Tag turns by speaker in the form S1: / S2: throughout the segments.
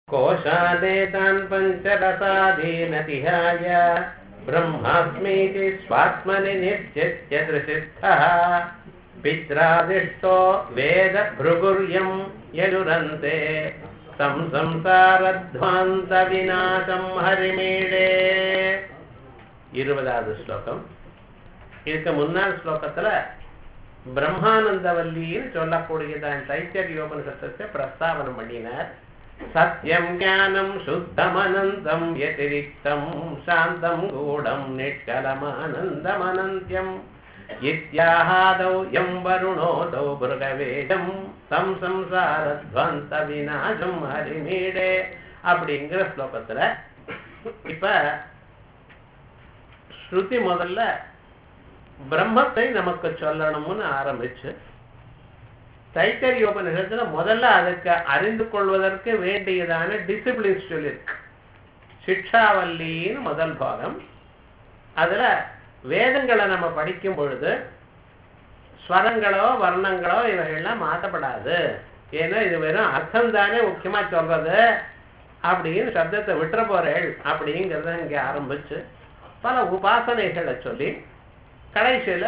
S1: कोशादेतान् पञ्चरसादीनतिहाय ब्रह्मास्मीति स्वात्मनि निर्जित्य दृशिस्थः पित्रादिष्टो वेदभृगुर्यं यनुरन्ते तं संसारध्वान्तविनाशं हरिमीडे இருபதாவது ஸ்லோகம் இதுக்கு முன்னாள் ஸ்லோகத்துல பிரம்மானந்தவல்லின்னு சொல்லக்கூடியதான் தைத்தரியோபனிஷத்தை பிரஸ்தாவனம் பண்ணினார் சத்யம் ஞானம் சுத்தமனந்தம் யதிரிக்தம் சாந்தம் கூடம் நிஷ்கலமானந்தமனந்தியம் இத்தியாகாதௌ எம் வருணோதௌ புருகவேதம் தம் சம்சாரத்வந்த விநாசம் ஹரிமீடே அப்படிங்கிற ஸ்லோகத்துல இப்ப ஸ்ருதி முதல்ல பிரம்மத்தை நமக்கு சொல்லணும்னு ஆரம்பிச்சு தைத்தரியோபனிஷத்துல முதல்ல அதுக்கு அறிந்து கொள்வதற்கு வேண்டியதான டிசிப்ளின்ஸ் சொல்லியிருக்கு சிக்ஷாவல்லின்னு முதல் பாகம் அதுல வேதங்களை நம்ம படிக்கும் பொழுது ஸ்வரங்களோ வர்ணங்களோ இவைகள்லாம் மாற்றப்படாது ஏன்னா இது வெறும் அர்த்தம் தானே முக்கியமா சொல்றது அப்படின்னு சப்தத்தை விட்டுற போறேள் அப்படிங்கிறத இங்க ஆரம்பிச்சு பல உபாசனைகளை சொல்லி கடைசியில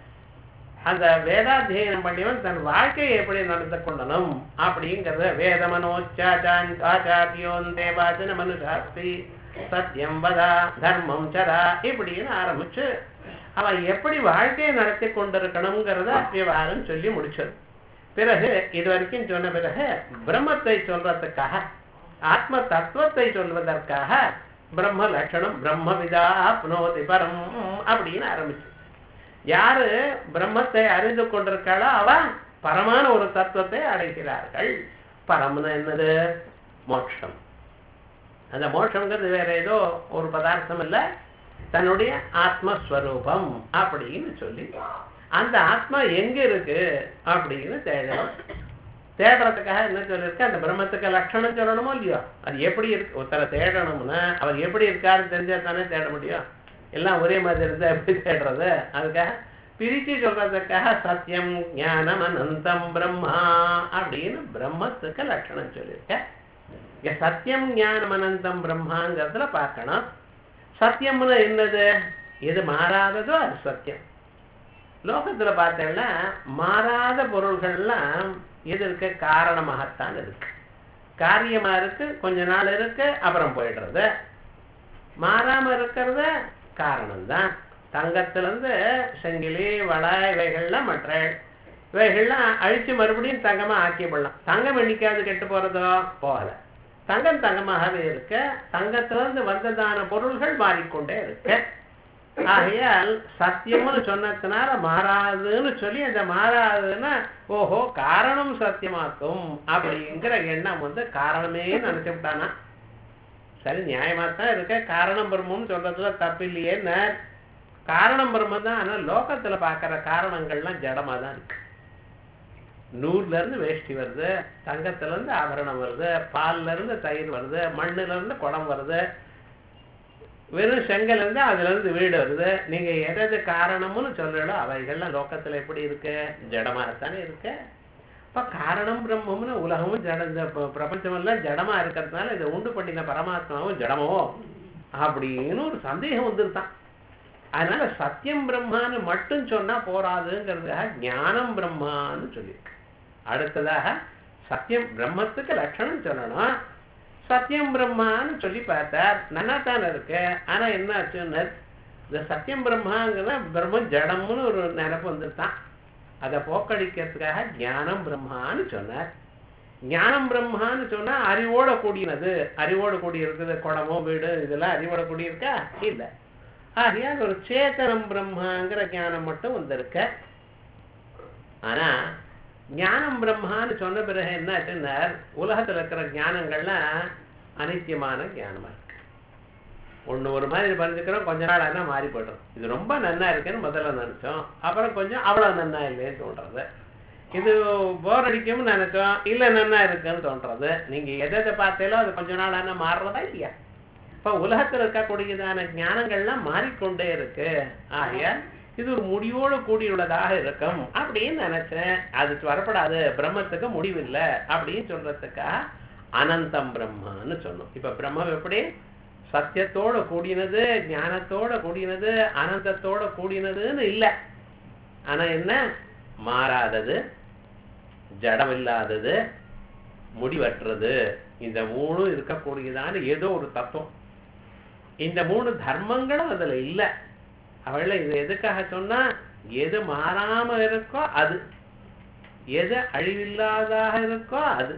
S1: அந்த வேதாத்தியனம் பண்ணியவன் தன் வாழ்க்கையை எப்படி நடந்து கொள்ளணும் அப்படிங்கிறத வேதமனோச்சாச்சான் ஆச்சாரியோன் தேவாச்சன மனுஷாஸ்தி சத்தியம் வதா தர்மம் சரா இப்படின்னு ஆரம்பிச்சு அவன் எப்படி வாழ்க்கையை நடத்தி கொண்டிருக்கணுங்கிறத விவகாரம் சொல்லி முடிச்சது பிறகு இது வரைக்கும் சொன்ன பிறகு பிரம்மத்தை சொல்றதுக்காக ஆத்ம தத்துவத்தை சொல்வதற்காக பிரம்ம லட்சணம் பிரம்மவிதா புனோதி பரம் அப்படின்னு ஆரம்பிச்சு யாரு பிரம்மத்தை அறிந்து கொண்டிருக்காளோ அவ பரமான ஒரு தத்துவத்தை அடைகிறார்கள் பரம்னு என்னது மோட்சம் அந்த மோட்சம்ங்கிறது வேற ஏதோ ஒரு பதார்த்தம் இல்ல தன்னுடைய ஆத்மஸ்வரூபம் அப்படின்னு சொல்லி அந்த ஆத்மா எங்க இருக்கு அப்படின்னு தேடணும் தேடுறதுக்காக என்ன சொல்லியிருக்கு அந்த பிரம்மத்துக்கு லட்சணம் சொல்லணுமோ இல்லையோ அது எப்படி இருக்கு ஒருத்தரை தேடணும்னா அவர் எப்படி இருக்காருன்னு தெரிஞ்சா தானே தேட முடியும் எல்லாம் ஒரே மாதிரி இருந்தா எப்படி தேடுறது அதுக்காக பிரிச்சு சொல்றதுக்காக சத்தியம் ஞானம் அனந்தம் பிரம்மா அப்படின்னு பிரம்மத்துக்கு லட்சணம் சொல்லியிருக்க இங்க சத்தியம் ஞானம் அனந்தம் பிரம்மாங்கிறதுல பார்க்கணும் சத்தியம்னு என்னது எது மாறாததோ அது சத்தியம் லோகத்துல பார்த்தேன்னா மாறாத பொருள்கள்லாம் எது இருக்கு காரணமாகத்தான் இருக்கு காரியமா இருக்கு கொஞ்ச நாள் இருக்கு அப்புறம் போயிடுறது மாறாம இருக்கிறத காரணம்தான் தங்கத்துல இருந்து செங்கிலி வள இவைகள்லாம் மற்ற இவைகள்லாம் அழிச்சு மறுபடியும் தங்கமா ஆக்கிவிடலாம் தங்கம் எண்ணிக்காது கெட்டு போறதோ போகல தங்கம் தங்கமாகவே இருக்க தங்கத்துல இருந்து வந்ததான பொருள்கள் மாறிக்கொண்டே இருக்கு ஆகையால் சத்தியம்னு சொன்னதுனால மாறாதுன்னு சொல்லி அந்த மாறாதுன்னா ஓஹோ காரணம் சத்தியமாக்கும் அப்படிங்கிற எண்ணம் வந்து காரணமே நினைச்சு விட்டானா சரி நியாயமா தான் இருக்க காரணம் பிரம்மம்னு சொல்றதுல தப்பு இல்லையேன்னு காரணம் பிரம்மம் தான் ஆனா லோகத்துல பாக்குற காரணங்கள்லாம் ஜடமா தான் இருக்கு நூறுல இருந்து வேஷ்டி வருது தங்கத்துல இருந்து ஆபரணம் வருது பால்ல இருந்து தயிர் வருது மண்ணுல இருந்து குடம் வருது வெறும் செங்கல் இருந்து அதுல இருந்து வீடு வருது நீங்க எதாவது காரணம்னு சொல்லலோ அவைகள்லாம் லோகத்துல எப்படி இருக்கு ஜடமாகத்தானே இருக்கு இப்ப காரணம் பிரம்மம்னு உலகமும் ஜட இந்த பிரபஞ்சம் எல்லாம் ஜடமா இருக்கிறதுனால இதை உண்டு பண்ணின பரமாத்மாவும் ஜடமோ அப்படின்னு ஒரு சந்தேகம் வந்துருதான் அதனால சத்தியம் பிரம்மான்னு மட்டும் சொன்னா போராதுங்கிறதுக்காக ஞானம் பிரம்மான்னு சொல்லியிருக்கு அடுத்ததாக சத்தியம் பிரம்மத்துக்கு லட்சணம் சொல்லணும் சத்தியம் பிரம்மான்னு சொல்லி பார்த்தார் நல்லா தானே இருக்கு ஆனா என்ன ஆச்சுன்னு இந்த சத்தியம் பிரம்மாங்கிற பிரம்மம் ஜடம்னு ஒரு நினப்பு வந்துட்டான் அதை போக்கடிக்கிறதுக்காக ஞானம் பிரம்மான்னு சொன்னார் ஞானம் பிரம்மான்னு சொன்னா அறிவோட கூடினது அறிவோட கூடி இருக்குது குடமோ வீடு இதெல்லாம் அறிவோட கூடி இருக்கா இல்ல ஆகையால் ஒரு சேத்தனம் பிரம்மாங்கிற ஞானம் மட்டும் வந்திருக்க ஆனா ஞானம் பிரம்மான்னு சொன்ன பிறகு என்ன ஆச்சுன்னா உலகத்துல இருக்கிற ஞானங்கள்லாம் அனித்தியமான ஞானமா இருக்கு ஒண்ணு ஒரு மாதிரி பறிஞ்சுக்கிறோம் கொஞ்ச நாள் ஆனா மாறி போயிடும் இது ரொம்ப நன்னா இருக்குன்னு முதல்ல நினைச்சோம் அப்புறம் கொஞ்சம் அவ்வளவு நன்னா இல்லைன்னு தோன்றது இது போர் அடிக்கும்னு நினைச்சோம் இல்ல நன்னா இருக்குன்னு தோன்றது நீங்க எதை எதை பார்த்தீங்களோ அது கொஞ்ச நாள் ஆனா மாறுறதா இல்லையா இப்ப உலகத்துல இருக்கக்கூடியதான ஞானங்கள்லாம் மாறிக்கொண்டே இருக்கு ஆகையால் இது ஒரு முடிவோடு கூடியுள்ளதாக இருக்கும் அப்படின்னு நினைச்சேன் அது வரப்படாது பிரம்மத்துக்கு முடிவில்லை அப்படின்னு சொல்றதுக்காக அனந்தம் பிரம்மன்னு சொன்னோம் இப்ப பிரம்மம் எப்படி சத்தியத்தோட கூடினது ஞானத்தோட கூடினது அனந்தத்தோட கூடினதுன்னு இல்லை ஆனா என்ன மாறாதது ஜடம் இல்லாதது முடிவற்றது இந்த மூணும் இருக்கக்கூடியதான ஏதோ ஒரு தத்துவம் இந்த மூணு தர்மங்களும் அதுல இல்லை அவள இது எதுக்காக சொன்னா எது மாறாம இருக்கோ அது எது அழிவில்லாதாக இருக்கோ அது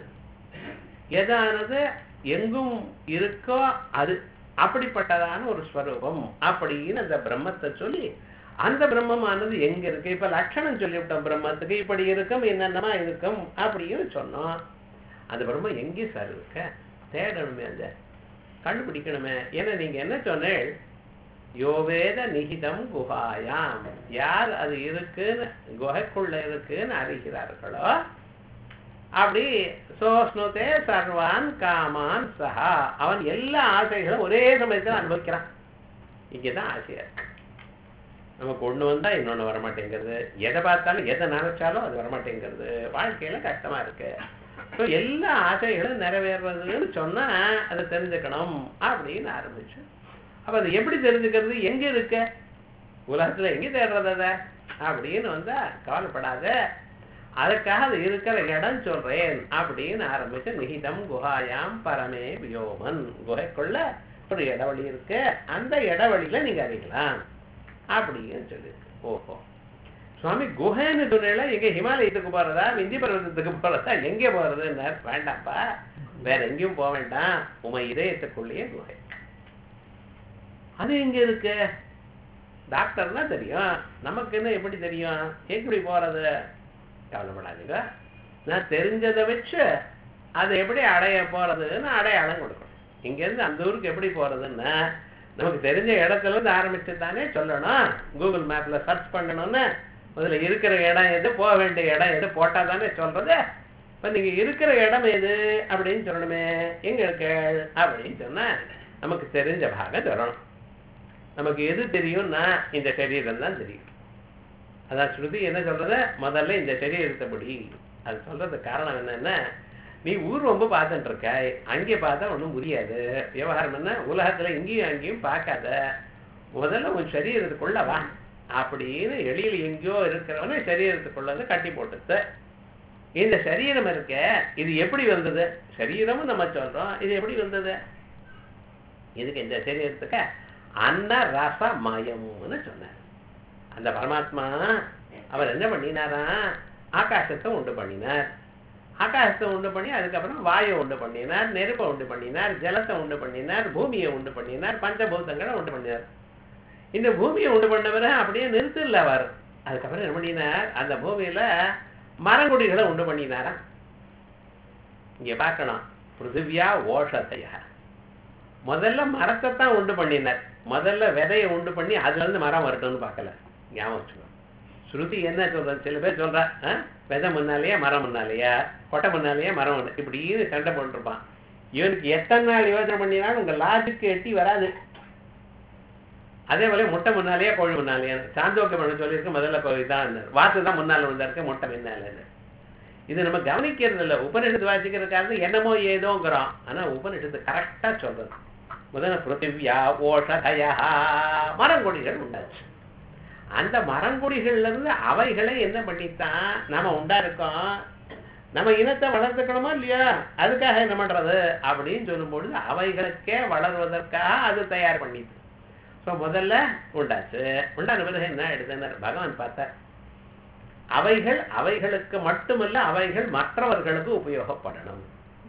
S1: எதானது எங்கும் இருக்கோ அது அப்படிப்பட்டதான ஒரு ஸ்வரூபம் அப்படின்னு அந்த பிரம்மத்தை சொல்லி அந்த பிரம்மமானது எங்க இருக்கு இப்ப லட்சணம் சொல்லிவிட்டோம் பிரம்மத்துக்கு இப்படி இருக்கும் என்னென்னமா இருக்கும் அப்படின்னு சொன்னோம் அந்த பிரம்மம் எங்கே சார் இருக்க தேடணுமே அந்த கண்டுபிடிக்கணுமே ஏன்னா நீங்க என்ன சொன்னேள் யோவேத நிகிதம் குஹாயாம் யார் அது இருக்குன்னு குகைக்குள்ள இருக்குன்னு அறிகிறார்களோ அப்படி சோஸ்னுதே சர்வான் காமான் சஹா அவன் எல்லா ஆசைகளும் ஒரே சமயத்தில் அனுபவிக்கிறான் இங்கதான் ஆசையா இருக்கு நமக்கு ஒண்ணு வந்தா இன்னொன்னு வரமாட்டேங்கிறது எதை பார்த்தாலும் எதை நினைச்சாலும் அது வரமாட்டேங்கிறது வாழ்க்கையில கஷ்டமா இருக்கு ஸோ எல்லா ஆசைகளும் நிறைவேறதுன்னு சொன்னா அதை தெரிஞ்சுக்கணும் அப்படின்னு ஆரம்பிச்சு அப்ப அது எப்படி தெரிஞ்சுக்கிறது எங்க இருக்க உலகத்துல எங்க தேடுறது அதை அப்படின்னு வந்தா கவலைப்படாத அதுக்காக அது இருக்கிற இடம் சொல்றேன் அப்படின்னு ஆரம்பிச்சு நிகிதம் குஹாயாம் பரமே வியோமன் குகைக்குள்ள ஒரு இடவழி இருக்கு அந்த இடவழியில நீங்க அறியலாம் அப்படின்னு சொல்லியிருக்கு ஓஹோ சுவாமி குஹைன்னு சொன்னா எங்க ஹிமாலயத்துக்கு போறதா விந்தி பர்வதத்துக்கு போறதா எங்க போறதுன்னு வேண்டாம்ப்பா வேற எங்கேயும் போக வேண்டாம் உமை இதயத்துக்குள்ளேயே குகை அது எங்க இருக்கு டாக்டர்னா தெரியும் நமக்குன்னு எப்படி தெரியும் எப்படி போறது கவலைப்படாதீங்க நான் தெரிஞ்சதை வச்சு அதை எப்படி அடைய போறதுன்னு அடையாளம் கொடுக்கணும் இங்கேருந்து அந்த ஊருக்கு எப்படி போறதுன்னா நமக்கு தெரிஞ்ச இடத்துல இருந்து ஆரம்பிச்சு தானே சொல்லணும் கூகுள் மேப்ல சர்ச் பண்ணணும்னு முதல்ல இருக்கிற இடம் எது போக வேண்டிய இடம் எது போட்டா தானே சொல்றது இப்ப நீங்க இருக்கிற இடம் எது அப்படின்னு சொல்லணுமே எங்க இருக்க அப்படின்னு சொன்னா நமக்கு தெரிஞ்ச பாகம் சொல்லணும் நமக்கு எது தெரியும்னா இந்த சரீரம் தான் தெரியும் அதான் ஸ்ருதி என்ன சொல்றது முதல்ல இந்த சரீரத்தைப்படி அது சொல்றது காரணம் என்னன்னா நீ ஊர் ரொம்ப பார்த்துட்டு இருக்க அங்கே பார்த்தா ஒன்றும் புரியாது விவகாரம் என்ன உலகத்துல இங்கேயும் அங்கேயும் பார்க்காத முதல்ல உன் சரீரத்துக்குள்ள வா அப்படின்னு எளியில் எங்கேயோ இருக்கிறவன சரீரத்துக்குள்ள வந்து கட்டி போட்டுது இந்த சரீரம் இருக்க இது எப்படி வந்தது சரீரமும் நம்ம சொல்றோம் இது எப்படி வந்தது இதுக்கு இந்த சரீரத்துக்கு அன்ன ரச மயம்னு சொன்னார் அந்த பரமாத்மா அவர் என்ன பண்ணினாரா ஆகாசத்தை உண்டு பண்ணினார் ஆகாசத்தை உண்டு பண்ணி அதுக்கப்புறம் வாயை உண்டு பண்ணினார் நெருப்பை உண்டு பண்ணினார் ஜலத்தை உண்டு பண்ணினார் பூமியை உண்டு பண்ணினார் பஞ்சபூதங்களை உண்டு பண்ணினார் இந்த பூமியை உண்டு பண்ணவரை அப்படியே நிறுத்தல அவர் அதுக்கப்புறம் என்ன பண்ணினார் அந்த பூமியில மரங்குடிகளை உண்டு பண்ணினாரா இங்க பார்க்கணும் பிருத்திவியா ஓஷத்தையா முதல்ல மரத்தை தான் உண்டு பண்ணினார் முதல்ல விதையை உண்டு பண்ணி அதுல இருந்து மரம் வரட்டும்னு பார்க்கல ஞாபகம் வச்சுக்கோ ஸ்ருதி என்ன சொல்றது சில பேர் சொல்றா ஆ? விதை முன்னாலேயே மரம் முன்னாலேயா கொட்டை முன்னாலேயே மரம் முன்ன- இப்படின்னு சண்டை போட்டுருப்பான் இவனுக்கு எத்தனை நாள் யோசனை பண்ணினாலும் உங்க லாஜிக்கு எட்டி வராது அதே போல முட்டை முன்னாலேயே கோழி முன்னாலேயே சாந்தோக்கியம் பண்ண சொல்லியிருக்கு முதல்ல கோழி தான் வாத்து தான் முன்னால வந்திருக்கு முட்டை முன்னால இது நம்ம கவனிக்கிறது இல்லை உபனிஷத்து வாசிக்கிறதுக்காக என்னமோ ஏதோங்கிறோம் ஆனா உபனிஷத்து கரெக்டா சொல்றது முதல்ல பிருத்திவியா ஓஷதயா மரங்கொடிகள் உண்டாச்சு அந்த மரங்கொடிகள்ல இருந்து அவைகளை என்ன பண்ணித்தான் நாம உண்டா இருக்கோம் நம்ம இனத்தை வளர்த்துக்கணுமா இல்லையா அதுக்காக என்ன பண்றது அப்படின்னு சொல்லும்பொழுது அவைகளுக்கே வளர்வதற்காக அது தயார் பண்ணிது ஸோ முதல்ல உண்டாச்சு உண்டான பிறகு என்ன எடுத்துனார் பகவான் பார்த்தார் அவைகள் அவைகளுக்கு மட்டுமல்ல அவைகள் மற்றவர்களுக்கு உபயோகப்படணும்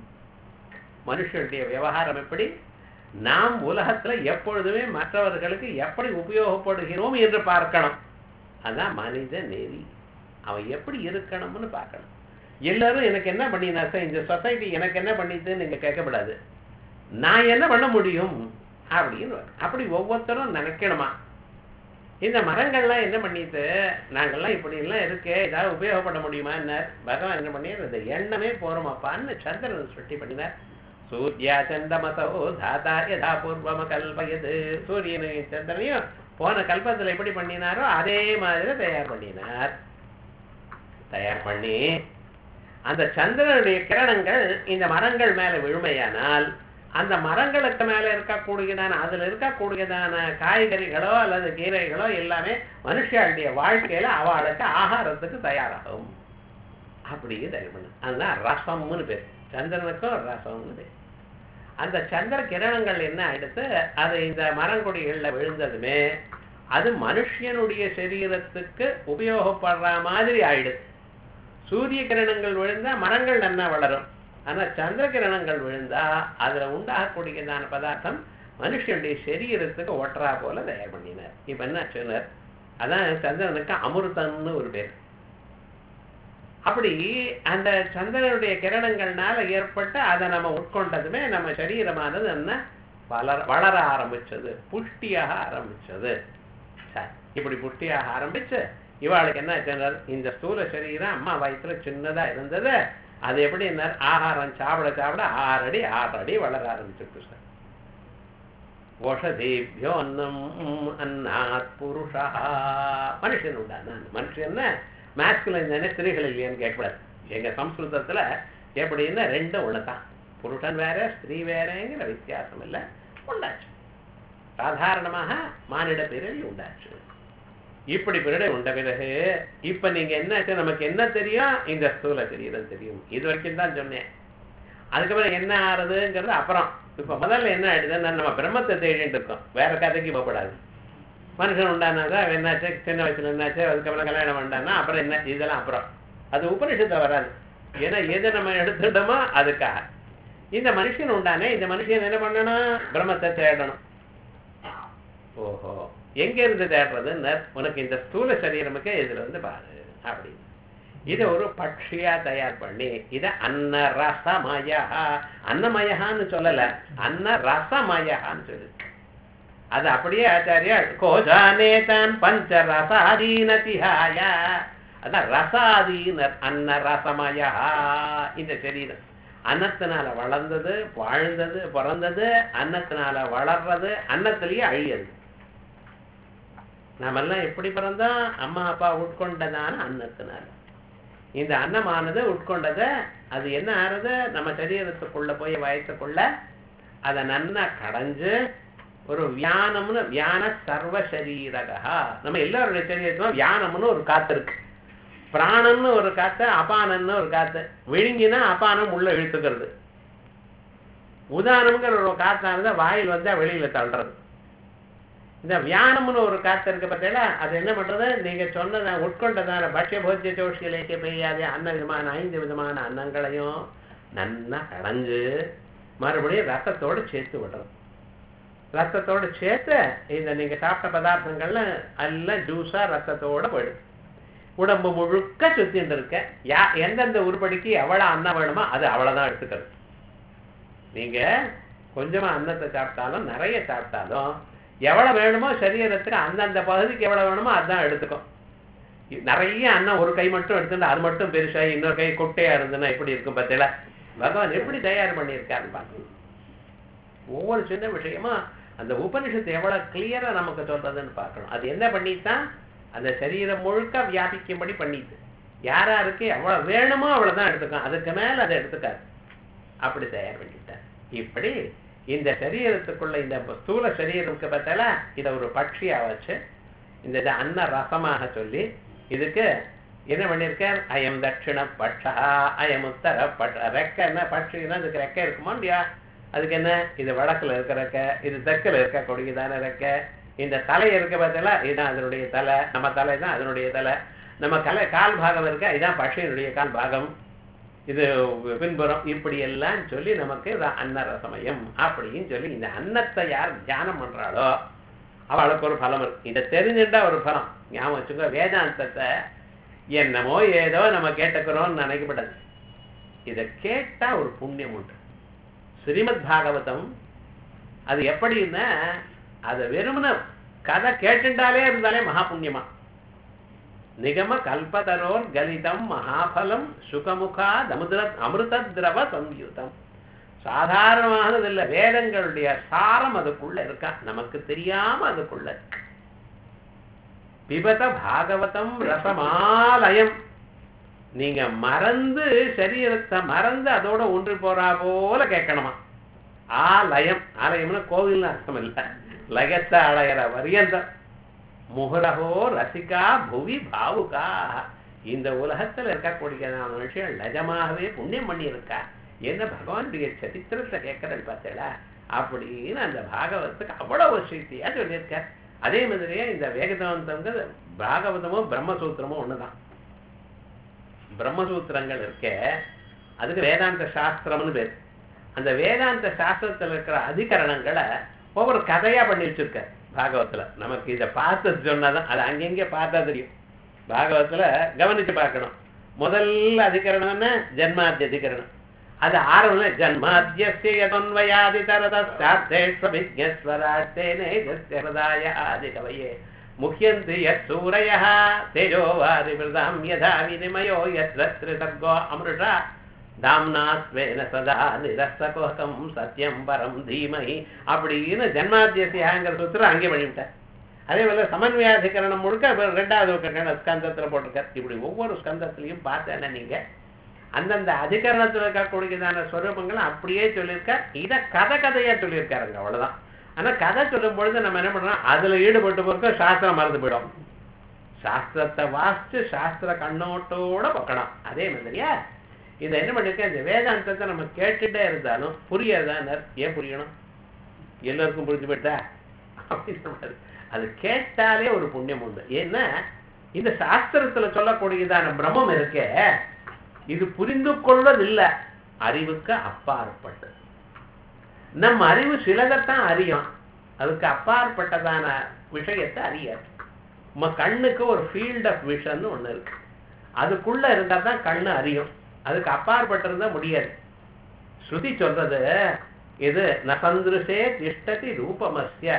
S1: மனுஷனுடைய விவகாரம் எப்படி நாம் உலகத்துல எப்பொழுதுமே மற்றவர்களுக்கு எப்படி உபயோகப்படுகிறோம் என்று பார்க்கணும் அதான் மனித நெறி அவன் எப்படி இருக்கணும்னு பார்க்கணும் எல்லாரும் எனக்கு என்ன பண்ணினா சார் இந்த சொசைட்டி எனக்கு என்ன பண்ணிதுன்னு நீங்க கேட்கக்கூடாது நான் என்ன பண்ண முடியும் அப்படின்னு அப்படி ஒவ்வொருத்தரும் நினைக்கணுமா இந்த மரங்கள்லாம் என்ன பண்ணிட்டு நாங்கெல்லாம் இப்படி எல்லாம் இருக்கு ஏதாவது உபயோகப்பட முடியுமா என்ன பகவான் என்ன பண்ணி இந்த எண்ணமே போறோமாப்பான்னு சந்திரன் சுட்டி பண்ணினார் சூர்யா சந்தமசோ தாத்தா யதா பூர்வம கல்பயது சூரியனையும் சந்திரனையும் போன கல்பத்துல எப்படி பண்ணினாரோ அதே மாதிரி தயார் பண்ணினார் தயார் பண்ணி அந்த சந்திரனுடைய கிரணங்கள் இந்த மரங்கள் மேல விழுமையானால் அந்த மரங்களுக்கு மேல இருக்கக்கூடியதான அதுல இருக்கக்கூடியதான காய்கறிகளோ அல்லது கீரைகளோ எல்லாமே மனுஷாளுடைய வாழ்க்கையில அவளுக்கு ஆகாரத்துக்கு தயாராகும் அப்படியே தயார் பண்ணு அதுதான் ரசம்னு பேர் சந்திரனுக்கும் ரசம்னு பேர் அந்த சந்திர கிரணங்கள் என்ன ஆயிடுத்து அது இந்த மரங்கொடிகள்ல விழுந்ததுமே அது மனுஷனுடைய சரீரத்துக்கு உபயோகப்படுற மாதிரி ஆயிடுது சூரிய கிரணங்கள் விழுந்தா மரங்கள் நன்னா வளரும் ஆனா சந்திர கிரணங்கள் விழுந்தா அதுல உண்டாகக்கூடியதான பதார்த்தம் மனுஷனுடைய சரீரத்துக்கு ஒட்டுறா போல தயார் பண்ணினார் இப்ப என்ன சொன்னார் அதான் சந்திரனுக்கு அமிர்தம்னு ஒரு பேர் அப்படி அந்த சந்திரனுடைய கிரணங்கள்னால ஏற்பட்ட அதை நம்ம உட்கொண்டதுமே நம்ம சரீரமானது என்ன வளர வளர ஆரம்பிச்சது புஷ்டியாக ஆரம்பிச்சது சரி இப்படி புஷ்டியாக ஆரம்பிச்சு இவாளுக்கு என்ன சொன்னார் இந்த ஸ்தூல சரீரம் அம்மா வயிற்றுல சின்னதா இருந்தது அது எப்படி என்ன ஆகாரம் சாப்பிட சாப்பிட ஆறு அடி ஆறு அடி வளர ஆரம்பிச்சிருக்கு சார் ஓஷதேபியோ அன்னம் அன்னாத் புருஷா மனுஷன் உண்டான மனுஷன் மேஸ்குலின் தானே ஸ்திரீகள் இல்லையான்னு கேட்கக்கூடாது எங்க சம்ஸ்கிருதத்துல எப்படின்னா ரெண்டும் ஒண்ணுதான் புருஷன் வேற ஸ்திரீ வேறங்கிற வித்தியாசம் இல்லை உண்டாச்சு சாதாரணமாக மானிட பிறவி உண்டாச்சு இப்படி பிறடை உண்ட பிறகு இப்ப நீங்க என்ன நமக்கு என்ன தெரியும் இந்த ஸ்தூல சரீரம் தெரியும் இது வரைக்கும் தான் சொன்னேன் அதுக்கப்புறம் என்ன ஆறுதுங்கிறது அப்புறம் இப்ப முதல்ல என்ன ஆயிடுதுன்னா நம்ம பிரம்மத்தை தேடிட்டு இருக்கோம் வேற கதைக்கு போகப்படாது மனுஷன் உண்டானாதா என்னாச்சு சின்ன வயசுல என்னாச்சு அதுக்கப்புறம் கல்யாணம் பண்ணானா அப்புறம் என்ன இதெல்லாம் அப்புறம் அது உபனிஷத்தை வராது ஏன்னா எதை நம்ம எடுத்துட்டோமோ அதுக்காக இந்த மனுஷன் உண்டானே இந்த மனுஷன் என்ன பண்ணணும் பிரம்மத்தை தேடணும் ஓஹோ எங்க இருந்து தேடுறதுன்னு உனக்கு இந்த ஸ்தூல சரீரமுக்கு இதுல வந்து பாரு அப்படி இத ஒரு பட்சியா தயார் பண்ணி இத அன்ன ரசமயா அன்னமயகான்னு சொல்லல அன்ன ரசமயகான்னு சொல்லு அது அப்படியே ஆச்சாரியா கோஜானே தான் பஞ்ச ரசாதீனதிஹாய அதான் ரசாதீன அன்ன ரசமயா இந்த சரீரம் அன்னத்தினால வளர்ந்தது வாழ்ந்தது பிறந்தது அன்னத்தினால வளர்றது அன்னத்திலேயே அழியது நாமெல்லாம் எப்படி பிறந்தோம் அம்மா அப்பா உட்கொண்டதான அன்னத்தினால இந்த அன்னமானது உட்கொண்டத அது என்ன ஆறுது நம்ம சரீரத்துக்குள்ள போய் வயசுக்குள்ள அதை நன்னா கடைஞ்சு ஒரு வியானம்னு வியான சர்வ சரீரகா நம்ம எல்லாருடைய சரீரத்திலும் வியானம்னு ஒரு காத்து இருக்கு பிராணம்னு ஒரு காத்து அபானம்னு ஒரு காத்து விழுங்கினா அபானம் உள்ள இழுத்துக்கிறது உதானம்ங்கிற ஒரு காத்தானது வாயில் வந்தா வெளியில தள்ளுறது இந்த வியானம்னு ஒரு காத்து இருக்கு பார்த்தீங்களா அது என்ன பண்றது நீங்க சொன்னத உட்கொண்டதான பட்சிய போஜ்ய ஜோஷிகளுக்கு பெய்யாத அன்ன விதமான ஐந்து விதமான அன்னங்களையும் நன்னா கடைஞ்சு மறுபடியும் ரத்தத்தோடு சேர்த்து விடுறது ரத்தத்தோடு சேர்த்து இந்த நீங்க சாப்பிட்ட பதார்த்தங்கள்ல எல்லாம் ஜூஸா ரத்தத்தோட போயிடும் உடம்பு முழுக்க சுத்திட்டு இருக்க யா எந்தெந்த உருப்படிக்கு எவ்வளவு அன்னம் வேணுமோ அது அவ்வளவுதான் எடுத்துக்கிறது நீங்க கொஞ்சமா அன்னத்தை சாப்பிட்டாலும் நிறைய சாப்பிட்டாலும் எவ்வளவு வேணுமோ சரீரத்துக்கு அந்தந்த பகுதிக்கு எவ்வளவு வேணுமோ அதான் எடுத்துக்கும் நிறைய அன்னம் ஒரு கை மட்டும் எடுத்துட்டு அது மட்டும் பெருசா இன்னொரு கை குட்டையா இருந்ததுன்னா எப்படி இருக்கும் பார்த்தீங்களா பகவான் எப்படி தயார் பண்ணியிருக்காருன்னு பார்க்கணும் ஒவ்வொரு சின்ன விஷயமா அந்த உபனிஷத்து எவ்வளவு கிளியரா நமக்கு சொல்றதுன்னு பார்க்கணும் அது என்ன பண்ணித்தான் அந்த சரீரம் முழுக்க வியாபிக்கும்படி பண்ணிது யாராருக்கு எவ்வளவு வேணுமோ அவ்வளவுதான் எடுத்துக்கும் அதுக்கு மேல அதை எடுத்துக்காது அப்படி தயார் பண்ணிட்டார் இப்படி இந்த சரீரத்துக்குள்ள இந்த ஸ்தூல சரீரத்துக்கு பார்த்தால இதை ஒரு பட்சியா வச்சு இந்த இதை அன்ன ரசமாக சொல்லி இதுக்கு என்ன பண்ணியிருக்கார் அயம் தட்சிண பட்சா அயம் உத்தர பட்ச ரெக்க என்ன பட்சின்னா இதுக்கு ரெக்க இருக்குமா இல்லையா அதுக்கு என்ன இது வடக்குல இருக்க ரெக்க இது தெற்குல இருக்க கொடிக்குதான ரெக்க இந்த தலை இருக்க பார்த்தல இதுதான் அதனுடைய தலை நம்ம தலை தான் அதனுடைய தலை நம்ம கலை கால் பாகம் இருக்க இதுதான் பட்சியினுடைய கால் பாகம் இது பின்புறம் இப்படி எல்லாம் சொல்லி நமக்கு இது அன்னரசமயம் அப்படின்னு சொல்லி இந்த அன்னத்தை யார் தியானம் பண்றாளோ அவளுக்கு ஒரு பலம் இருக்கு இதை தெரிஞ்சுட்டா ஒரு பலம் ஞாபகம் வச்சுக்கோ வேதாந்தத்தை என்னமோ ஏதோ நம்ம கேட்டுக்கிறோம்னு நினைக்கப்படாது இதை கேட்டா ஒரு புண்ணியம் உண்டு ஸ்ரீமத் பாகவதம் அது எப்படின்னா அதை வெறுமன கதை கேட்டுட்டாலே இருந்தாலே மகா புண்ணியமா நிகம கல்பதரோர் கலிதம் மகாபலம் சுகமுகா அமுத அமிர்த திரவ சம்யுதம் சாதாரணமானது இல்லை வேதங்களுடைய சாரம் அதுக்குள்ள இருக்கா நமக்கு தெரியாம அதுக்குள்ள இருக்கு பிபத பாகவதம் ரசமாலயம் நீங்க மறந்து சரீரத்தை மறந்து அதோட ஒன்று போறா போல கேட்கணுமா ஆலயம் ஆலயம்னா கோவில்னு அர்த்தம் இல்லை லயத்தை அலையிற வரியந்தம் முகரகோ ரசிகா புவி பாவுகா இந்த உலகத்துல இருக்கக்கூடிய மனுஷன் நிஜமாகவே புண்ணியம் பண்ணியிருக்கா என்ன பகவானுடைய சரித்திரத்தை கேட்கறது பார்த்தீங்களா அப்படின்னு அந்த பாகவத்துக்கு அவ்வளவு சக்தியா சொல்லியிருக்கார் அதே மாதிரியே இந்த வேகதவந்தங்கிறது பாகவதமும் பிரம்மசூத்திரமும் ஒண்ணுதான் பிரம்மசூத்திரங்கள் இருக்கே அதுக்கு வேதாந்த சாஸ்திரம்னு பேர் அந்த வேதாந்த சாஸ்திரத்துல இருக்கிற அதிகரணங்களை ஒவ்வொரு கதையா பண்ணி வச்சிருக்க பாகவத்துல நமக்கு இதை பார்த்து சொன்னாதான் அது அங்கங்கே பார்த்தா தெரியும் பாகவத்துல கவனிச்சு பார்க்கணும் முதல் அதிகரணம்னா ஜென்மாத்திய அதிகரணம் அது ஆரம்பம் ஜன்மாத்தியஸ்ய யதன்வயாதி தரதஸ்தார்த்தேஷ்வபிஜஸ்வராட்டேனே ஜஸ்யதாய ஆதி கவயே முஹ்யந்தி யத் சூரயः தேஜோ வாரி விரதாம் யதா வினிமயோ யத்ர சர்கோ அமிர்ஷா தாம்னா ஸ்வேன சதா நிரஸ்தகோகம் சத்யம் பரம் தீமஹி அப்படின்னு ஜன்மாத்தியசியாங்கிற சூத்திரம் அங்கே பண்ணிவிட்டார் அதே போல சமன்வயாதிகரணம் முழுக்க இப்ப ரெண்டாவது ஒரு ஸ்கந்தத்துல போட்டிருக்கார் இப்படி ஒவ்வொரு ஸ்கந்தத்திலையும் பார்த்தேன்னா நீங்க அந்தந்த அதிகரணத்தில் இருக்கக்கூடியதான ஸ்வரூபங்களை அப்படியே சொல்லியிருக்கார் இதை கதை கதையா சொல்லியிருக்காருங்க அவ்வளவுதான் ஆனா கதை சொல்லும் பொழுது நம்ம என்ன பண்றோம் அதுல ஈடுபட்டு போறோம் சாஸ்திரம் மறந்து போயிடும் சாஸ்திரத்தை வாசிச்சு சாஸ்திர கண்ணோட்டோட பார்க்கணும் அதே மாதிரியா இதை என்ன பண்ணிருக்கேன் இந்த வேதாந்தத்தை நம்ம கேட்டுட்டே இருந்தாலும் புரியாதான் ஏன் புரியணும் எல்லாருக்கும் புரிஞ்சு போயிட்டா அப்படின்ற மாதிரி அது கேட்டாலே ஒரு புண்ணியம் உண்டு ஏன்னா இந்த சாஸ்திரத்துல சொல்லக்கூடியதான பிரம்மம் இருக்கே இது புரிந்து கொள்வதில்லை அறிவுக்கு அப்பாற்பட்டு நம் அறிவு சிலதைத்தான் அறியும் அதுக்கு அப்பாற்பட்டதான விஷயத்தை அறியாது நம்ம கண்ணுக்கு ஒரு ஃபீல்ட் ஆஃப் விஷன் ஒண்ணு இருக்கு அதுக்குள்ள இருந்தா தான் கண்ணு அறியும் அதுக்கு அப்பாற்பட்டிருந்தா முடியாது ஸ்ருதி சொல்றது இது நசந்திருஷே திஷ்டதி ரூபமஸ்ய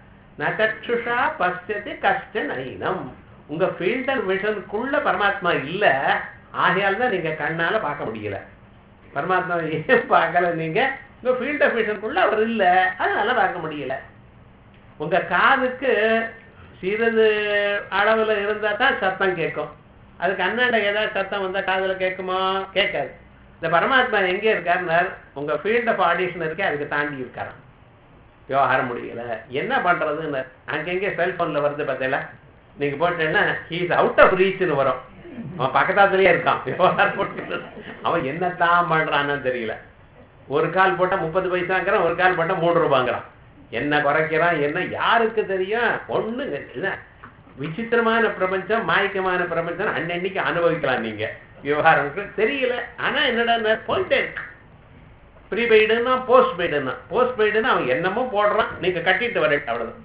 S1: நச்சுஷா பசியதி கஷ்ட நைனம் உங்க ஃபீல்டர் விஷனுக்குள்ள பரமாத்மா இல்ல ஆகையால் தான் நீங்க கண்ணால பார்க்க முடியல பரமாத்மா ஏன் பார்க்கல நீங்க உங்க ஃபீல்ட் ஆஃப் விஷனுக்குள்ள அவர் இல்ல அதனால பார்க்க முடியல உங்க காதுக்கு சிறிது அளவுல இருந்தா தான் சத்தம் கேட்கும் அதுக்கு அண்ணாண்ட ஏதாவது சத்தம் வந்தா காதுல கேட்குமா கேட்காது இந்த பரமாத்மா எங்க இருக்காருனார் உங்க ஃபீல்ட் ஆஃப் ஆடிஷன் இருக்கே அதுக்கு தாண்டி இருக்காராம் விவகாரம் முடியல என்ன பண்றதுன்னு அங்கெங்கே செல்போன்ல வருது பார்த்தீங்களா நீங்க போட்டேன்னா ஹீஸ் அவுட் ஆஃப் ரீச்னு வரும் அவன் பக்கத்தாத்துலயே இருக்கான் விவகாரம் போட்டு அவன் என்னத்தான் பண்றான்னு தெரியல ஒரு கால் போட்டா முப்பது பைசாங்கிறான் ஒரு கால் போட்டா மூணு ரூபாங்கிறான் என்ன குறைக்கிறான் என்ன யாருக்கு தெரியும் ஒண்ணு இல்ல விசித்திரமான பிரபஞ்சம் மாயக்கமான பிரபஞ்சம் அன்னன்னைக்கு அனுபவிக்கலாம் நீங்க விவகாரம் தெரியல ஆனா என்னடா போயிட்டே இருக்கு ப்ரீபெய்டுன்னா போஸ்ட் பெய்டுன்னா போஸ்ட் பெய்டுன்னா அவன் என்னமோ போடுறான் நீங்க கட்டிட்டு வர அவ்வளவுதான்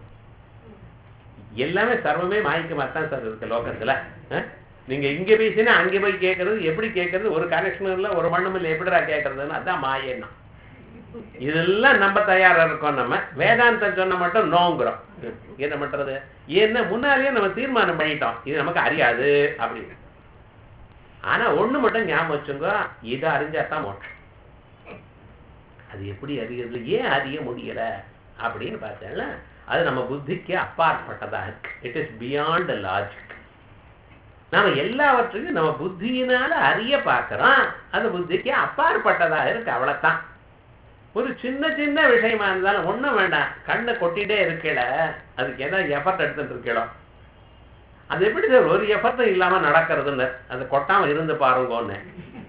S1: எல்லாமே சர்வமே மாய்க்கமா தான் சார் இருக்கு லோகத்துல அஹ்? நீங்க இங்க பேசினா அங்க போய் கேட்கறது எப்படி கேட்கறது ஒரு கனெக்ஷனும் இல்ல ஒரு மண்ணும் இல்ல எப்படிடா கேட்கறதுன்னு அதான் மாயன்னா இதெல்லாம் நம்ம தயாரா இருக்கோம் நம்ம வேதாந்தம் சொன்ன மட்டும் நோங்குறோம் என்ன பண்றது ஏன்னா முன்னாலேயே நம்ம தீர்மானம் பண்ணிட்டோம் இது நமக்கு அறியாது அப்படின்னு ஆனா ஒண்ணு மட்டும் ஞாபகம் வச்சுங்க இதை அறிஞ்சாதான் மோட்சம் அது எப்படி அறியறது ஏன் அறிய முடியல அப்படின்னு பார்த்தேன்ல அது நம்ம புத்திக்கு அப்பாற்பட்டதா இருக்கு இட் இஸ் பியாண்ட் லாஜிக் நாம எல்லாவற்றையும் நம்ம புத்தியினால அறிய பார்க்கிறோம் அது புத்திக்கு அப்பாற்பட்டதா இருக்கு அவ்வளவுதான் ஒரு சின்ன சின்ன விஷயமா இருந்தாலும் ஒண்ணும் வேண்டாம் கண்ணை கொட்டிட்டே இருக்கல அதுக்கு ஏதாவது எஃபர்ட் எடுத்துட்டு இருக்கணும் அது எப்படி சார் ஒரு எஃபர்ட்டும் இல்லாம நடக்கிறதுன்னு அது கொட்டாம இருந்து பாருங்கன்னு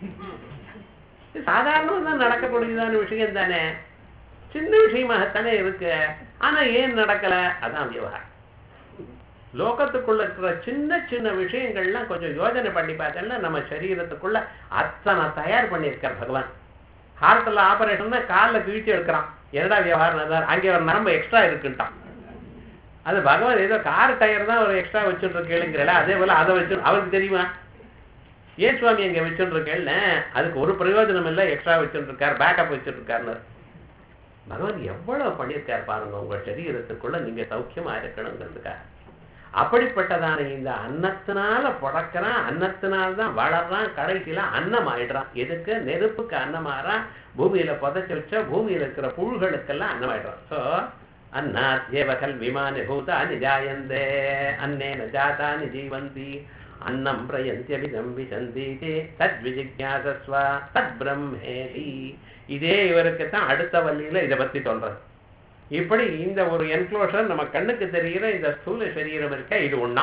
S1: இது சாதாரணமா தான் நடக்கக்கூடியதான விஷயம் தானே சின்ன விஷயமாகத்தானே இருக்கு ஆனா ஏன் நடக்கல அதான் விவகாரம் லோகத்துக்குள்ள இருக்கிற சின்ன சின்ன விஷயங்கள்லாம் கொஞ்சம் யோஜனை பண்ணி பார்த்தோம்னா நம்ம சரீரத்துக்குள்ள அத்தனை தயார் பண்ணியிருக்கார் பகவான் ஹார்ட்டில் ஆபரேஷன்னா காலில் கிழிச்சு எடுக்கிறான் என்னடா விவகாரம் அதான் அங்கே ஒரு நரம்பு எக்ஸ்ட்ரா இருக்குன்ட்டான் அது பகவான் ஏதோ கார் டயர் தான் ஒரு எக்ஸ்ட்ரா வச்சுட்டு இருக்கேளுங்கிறல அதே போல அதை வச்சு அவருக்கு தெரியுமா ஏன் சுவாமி அங்கே வச்சுட்டு இருக்கேன்னு அதுக்கு ஒரு பிரயோஜனம் இல்லை எக்ஸ்ட்ரா வச்சுட்டு இருக்கார் பேக்கப் வச்சுட்டு இருக்காருன்னு பகவான் எவ்வளவு பண்ணியிருக்காரு பாருங்க உங்க சரீரத்துக்குள்ள நீங்க சௌக்கியமா இருக்கணுங்கிறதுக்காக அப்படிப்பட்டதான இந்த அன்னத்தினால பிறக்கிறான் அன்னத்தினால தான் வளர்றான் கடைசியில அன்னம் ஆயிடுறான் எதுக்கு நெருப்புக்கு அன்னமாறான் பூமியில புதைச்சு வச்சா பூமியில இருக்கிற புழுகளுக்கெல்லாம் அன்னம் ஆயிடுறான் ஸோ அன்னாத்யேவ கல்விமானி பூதானி ஜாயந்தே அன்னேன ஜாதானி ஜீவந்தி அன்னம் பிரயந்தியமிதம் விசந்தீதி தத் விஜிக்யாசஸ்வ தத் பிரம்மேதி இதே இவருக்கு தான் அடுத்த வள்ளியில இதை பத்தி சொல்றது இப்படி இந்த ஒரு என்க்ளோஷர் நம்ம கண்ணுக்கு தெரிகிற இந்த ஸ்தூல சரீரம் இருக்க இது ஒண்ணா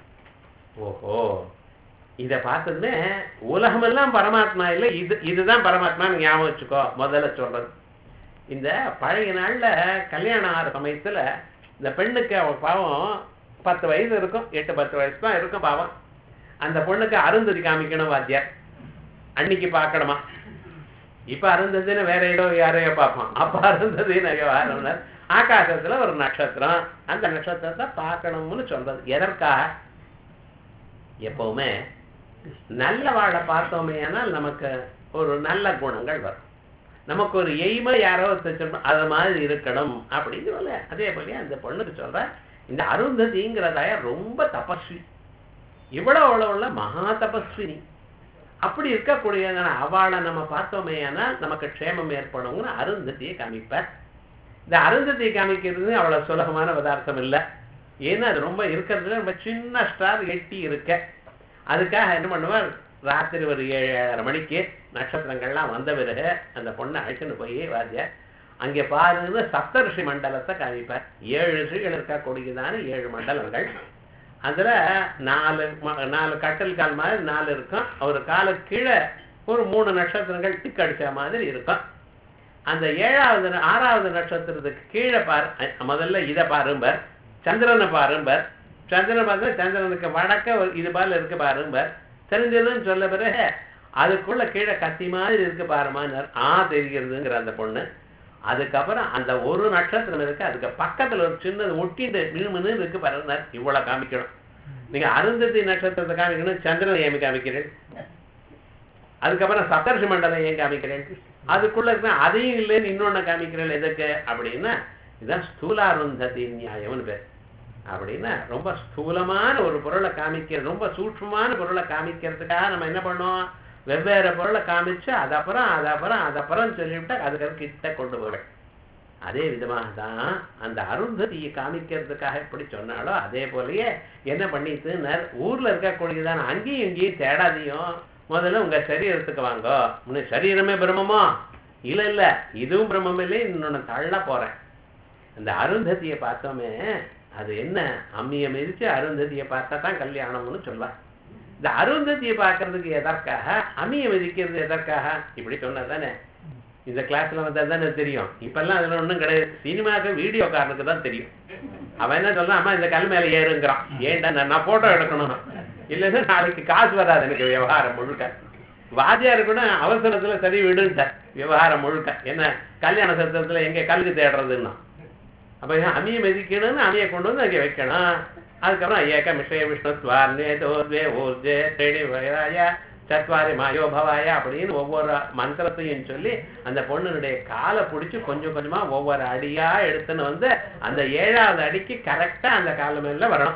S1: ஓஹோ இதை பார்த்ததுமே உலகமெல்லாம் பரமாத்மா இல்லை இது இதுதான் பரமாத்மான்னு ஞாபகம் வச்சுக்கோ முதல்ல சொல்றது இந்த பழைய நாள்ல கல்யாணம் ஆகிற சமயத்துல இந்த பெண்ணுக்கு அவ பாவம் பத்து வயசு இருக்கும் எட்டு பத்து வயசு தான் இருக்கும் பாவம் அந்த பொண்ணுக்கு அருந்ததி காமிக்கணும் வாத்தியார் அன்னைக்கு பார்க்கணுமா இப்ப அருந்ததின்னு வேற இடம் யாரையோ பார்ப்பான் அப்ப அருந்ததின்னு விவகாரம் ஆகாசத்துல ஒரு நட்சத்திரம் அந்த நட்சத்திரத்தை பார்க்கணும்னு சொல்றது எதற்காக எப்பவுமே நல்ல வாழை பார்த்தோமே ஆனால் நமக்கு ஒரு நல்ல குணங்கள் வரும் நமக்கு ஒரு எய்மை யாரோ சொல்லணும் அது மாதிரி இருக்கணும் அப்படின்னு சொல்ல அதே போல அந்த பொண்ணுக்கு சொல்ற இந்த அருந்ததிங்கிறதாய ரொம்ப தபஸ்வி இவ்வளவு அவ்வளவுள்ள மகா தபஸ்வினி அப்படி இருக்கக்கூடிய அவளை நம்ம பார்த்தோமே ஆனால் நமக்கு க்ஷேமம் ஏற்படுங்கிற அருந்ததியை காமிப்பார் இந்த அருந்ததியை காமிக்கிறது அவ்வளவு சுலபமான பதார்த்தம் இல்லை ஏன்னா அது ரொம்ப இருக்கிறதுல ரொம்ப சின்ன ஸ்டார் எட்டி இருக்க அதுக்காக என்ன பண்ணுவார் ராத்திரி ஒரு ஏழு ஏழரை மணிக்கு நட்சத்திரங்கள்லாம் வந்த பிறகு அந்த பொண்ணை அழைச்சுன்னு போய் வாத்தியார் அங்கே பாருன்னு சப்தரிஷி மண்டலத்தை காமிப்பார் ஏழு ரிஷிகள் இருக்கக்கூடியதான ஏழு மண்டலங்கள் அதுல நாலு ம- நாலு கட்டல் கால் மாதிரி நாலு இருக்கும் ஒரு காலு கீழே ஒரு மூணு நட்சத்திரங்கள் டிக் அடிச்ச மாதிரி இருக்கும் அந்த ஏழாவது ந- ஆறாவது நட்சத்திரத்துக்கு கீழே பாரு அஹ் முதல்ல இதை பாரும்பர் சந்திரனை பாரும்பர் சந்திரன் பார்த்தா சந்திரனுக்கு வடக்க ஒரு இது பால் இருக்கு பாரும்பர் தெரிஞ்சதுன்னு சொல்ல பிறகு அதுக்குள்ள கீழே கத்தி மாதிரி இருக்கு பாருமான்னார் ஆ தெரிகிறதுங்கிற அந்த பொண்ணு அதுக்கப்புறம் அந்த ஒரு நட்சத்திரம் இருக்கு அதுக்கு பக்கத்துல ஒரு சின்னது ஒட்டிட்டு மினுமினு இருக்கு பாருன்னார் இவ்வளவு காமிக்கணும் நீங்க அருந்ததி நட்சத்திரத்தை காமிக்கணும் சந்திரனை ஏமி காமிக்கிறேன் அதுக்கப்புறம் சப்தர்ஷி மண்டலம் ஏன் காமிக்கிறேன் அதுக்குள்ள இருக்க அதையும் இல்லைன்னு இன்னொன்னு காமிக்கிறேன் எதுக்கு அப்படின்னா இதுதான் ஸ்தூலாருந்ததி நியாயம்னு பேர் அப்படின்னா ரொம்ப ஸ்தூலமான ஒரு பொருளை காமிக்கிற ரொம்ப சூட்சமான பொருளை காமிக்கிறதுக்காக நம்ம என்ன பண்ணோம் வெவ்வேறு பொருளை காமிச்சு அதப்புறம் அதப்புறம் அதப்புறம் சொல்லிவிட்டு அதுக்கு கிட்ட கொண்டு போவேன் அதே விதமாக தான் அந்த அருந்ததியை காமிக்கிறதுக்காக எப்படி சொன்னாலோ அதே போலயே என்ன பண்ணிட்டுனர் ஊர்ல இருக்கக்கூடியதான அங்கேயும் இங்கேயும் தேடாதையும் முதல்ல உங்க சரீரத்துக்கு வாங்க உன்னை சரீரமே பிரம்மமோ இல்ல இல்ல இதுவும் பிரம்மம் இல்லை இன்னொன்னு தள்ள போறேன் அந்த அருந்ததியை பார்த்தோமே அது என்ன அம்மியை மிதிச்சு அருந்ததியை பார்த்தா தான் கல்யாணம்னு சொல்லலாம் இந்த அருந்ததியை பார்க்கறதுக்கு எதற்காக அம்மியை மிதிக்கிறது எதற்காக இப்படி சொன்னா தானே இந்த கிளாஸ்ல வந்தா தானே தெரியும் இப்பெல்லாம் அதுல ஒண்ணும் கிடையாது சினிமாக்கு வீடியோக்காரனுக்கு தான் தெரியும் அவன் என்ன சொல்றான் அம்மா இந்த கல் மேல ஏறுங்கிறான் ஏன்டா நான் நான் போட்டோ எடுக்கணும் இல்லைன்னா நாளைக்கு காசு வராது எனக்கு விவகாரம் முழுக்க வாத்தியார் கூட அவசரத்துல சரி விடுன்ட்டார் விவகாரம் முழுக்க என்ன கல்யாண சத்திரத்துல எங்க கல்லுக்கு தேடுறதுன்னா அப்ப ஏன் அமியை மெதிக்கணும்னு அமியை கொண்டு வந்து அங்கே வைக்கணும் அதுக்கப்புறம் ஏக மிஷய விஷ்ணு ஸ்வார்ணே தோர்வே ஓர்ஜே தேடி வயராய சத்வாரி மாயோ பவாய அப்படின்னு ஒவ்வொரு மந்திரத்தையும் சொல்லி அந்த பொண்ணுடைய காலை பிடிச்சி கொஞ்சம் கொஞ்சமா ஒவ்வொரு அடியா எடுத்துன்னு வந்து அந்த ஏழாவது அடிக்கு கரெக்டா அந்த கால் மேல வரணும்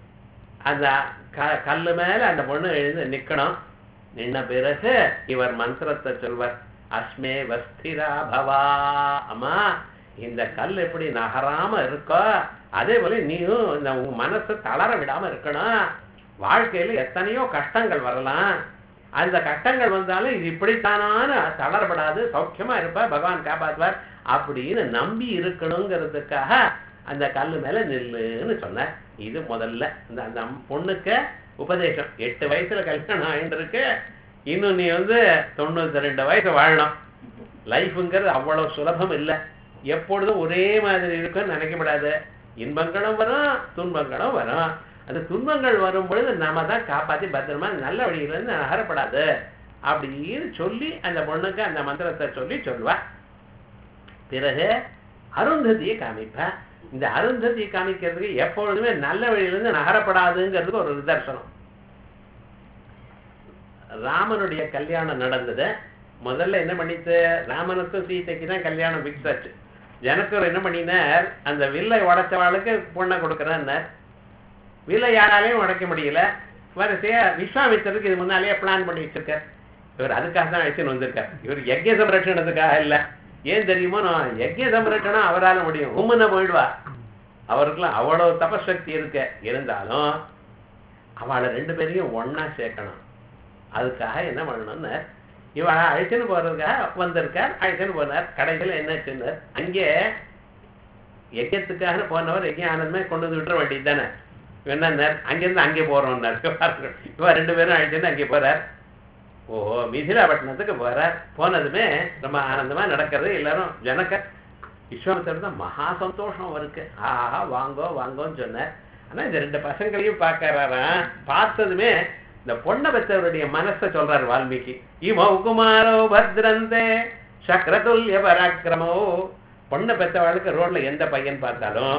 S1: அந்த க கல்லு மேல அந்த பொண்ணு எழுந்து நிக்கணும் நின்ன பிறகு இவர் மந்திரத்தை சொல்வர் அஸ்மே வஸ்திரா பவா அம்மா இந்த கல் எப்படி நகராம இருக்கோ அதே போல நீயும் இந்த உன் மனசை தளர விடாம இருக்கணும் வாழ்க்கையில எத்தனையோ கஷ்டங்கள் வரலாம் அந்த கஷ்டங்கள் வந்தாலும் இது இப்படித்தானான தளரப்படாது சௌக்கியமா இருப்ப பகவான் காப்பாற்றுவார் அப்படின்னு நம்பி இருக்கணுங்கிறதுக்காக அந்த கல்லு மேல நில்லுன்னு சொன்னார் இது முதல்ல இந்த அந்த பொண்ணுக்கு உபதேசம் எட்டு வயசுல கல்யாணம் ஆயிட்டு இருக்கு இன்னும் நீ வந்து தொண்ணூத்தி ரெண்டு வயசு வாழணும் லைஃபுங்கிறது அவ்வளவு சுலபம் இல்லை எப்பொழுதும் ஒரே மாதிரி இருக்குன்னு நினைக்கப்படாது இன்பங்களும் வரும் துன்பங்களும் வரும் அந்த துன்பங்கள் வரும் பொழுது நாம தான் காப்பாத்தி பத்திரமா நல்ல வழியில இருந்து நகரப்படாது அப்படின்னு சொல்லி அந்த பொண்ணுக்கு அந்த மந்திரத்தை சொல்லி சொல்லுவா பிறகு அருந்ததியை காமிப்பா இந்த அருந்ததியை காமிக்கிறதுக்கு எப்பொழுதுமே நல்ல வழியிலிருந்து நகரப்படாதுங்கிறதுக்கு ஒரு நிதர்சனம் ராமனுடைய கல்யாணம் நடந்தது முதல்ல என்ன பண்ணிட்டு ராமனுக்கும் சீதைக்கு தான் கல்யாணம் ஃபிக்ஸ் ஆச்சு ஜனக்கர் என்ன பண்ணினார் அந்த வில்லை உடைச்சவாளுக்கு பொண்ணை கொடுக்குறேன்னார் வில்லை யாராலையும் உடைக்க முடியல வரிசையா விஸ்வாமித்தருக்கு இது முன்னாலேயே பிளான் பண்ணி வச்சிருக்கார் இவர் அதுக்காக தான் அழைச்சின்னு வந்திருக்கார் இவர் யஜ்ய சம்ரட்சணத்துக்காக இல்ல ஏன் தெரியுமோ நான் யஜ்ய சம்ரட்சணம் அவரால முடியும் உம்முன்னு போயிடுவா அவருக்குலாம் அவ்வளவு தபசக்தி இருக்கு இருந்தாலும் அவளை ரெண்டு பேரையும் ஒண்ணா சேர்க்கணும் அதுக்காக என்ன பண்ணணும்னு இவளை அழைச்சுன்னு போறதுக்காக வந்திருக்கார் அழைச்சுன்னு போனார் கடைசியில் என்ன சொன்னார் அங்கே யஜ்யத்துக்காக போனவர் யஜ்யம் ஆனந்தமே கொண்டு வந்து விட்டுற வேண்டியது தானே என்னன்னார் அங்கேருந்து அங்கே போறோம்னார் இவன் ரெண்டு பேரும் அழைச்சுன்னு அங்கே போறார் ஓஹோ மிதிலாபட்டினத்துக்கு போறார் போனதுமே ரொம்ப ஆனந்தமா நடக்கிறது எல்லாரும் ஜனக்க விஸ்வாமித்திரர் தான் மகா சந்தோஷம் அவருக்கு ஆஹா வாங்கோ வாங்கோன்னு சொன்னார் ஆனா இந்த ரெண்டு பசங்களையும் பார்க்கறாராம் பார்த்ததுமே இந்த பொண்ணை பெற்றவருடைய மனசை சொல்றாரு வால்மீகி இமௌ குமாரோ பத்ரந்தே சக்கரதுல்ய பராக்கிரமோ பொண்ணை பெற்றவாளுக்கு ரோட்ல எந்த பையன் பார்த்தாலும்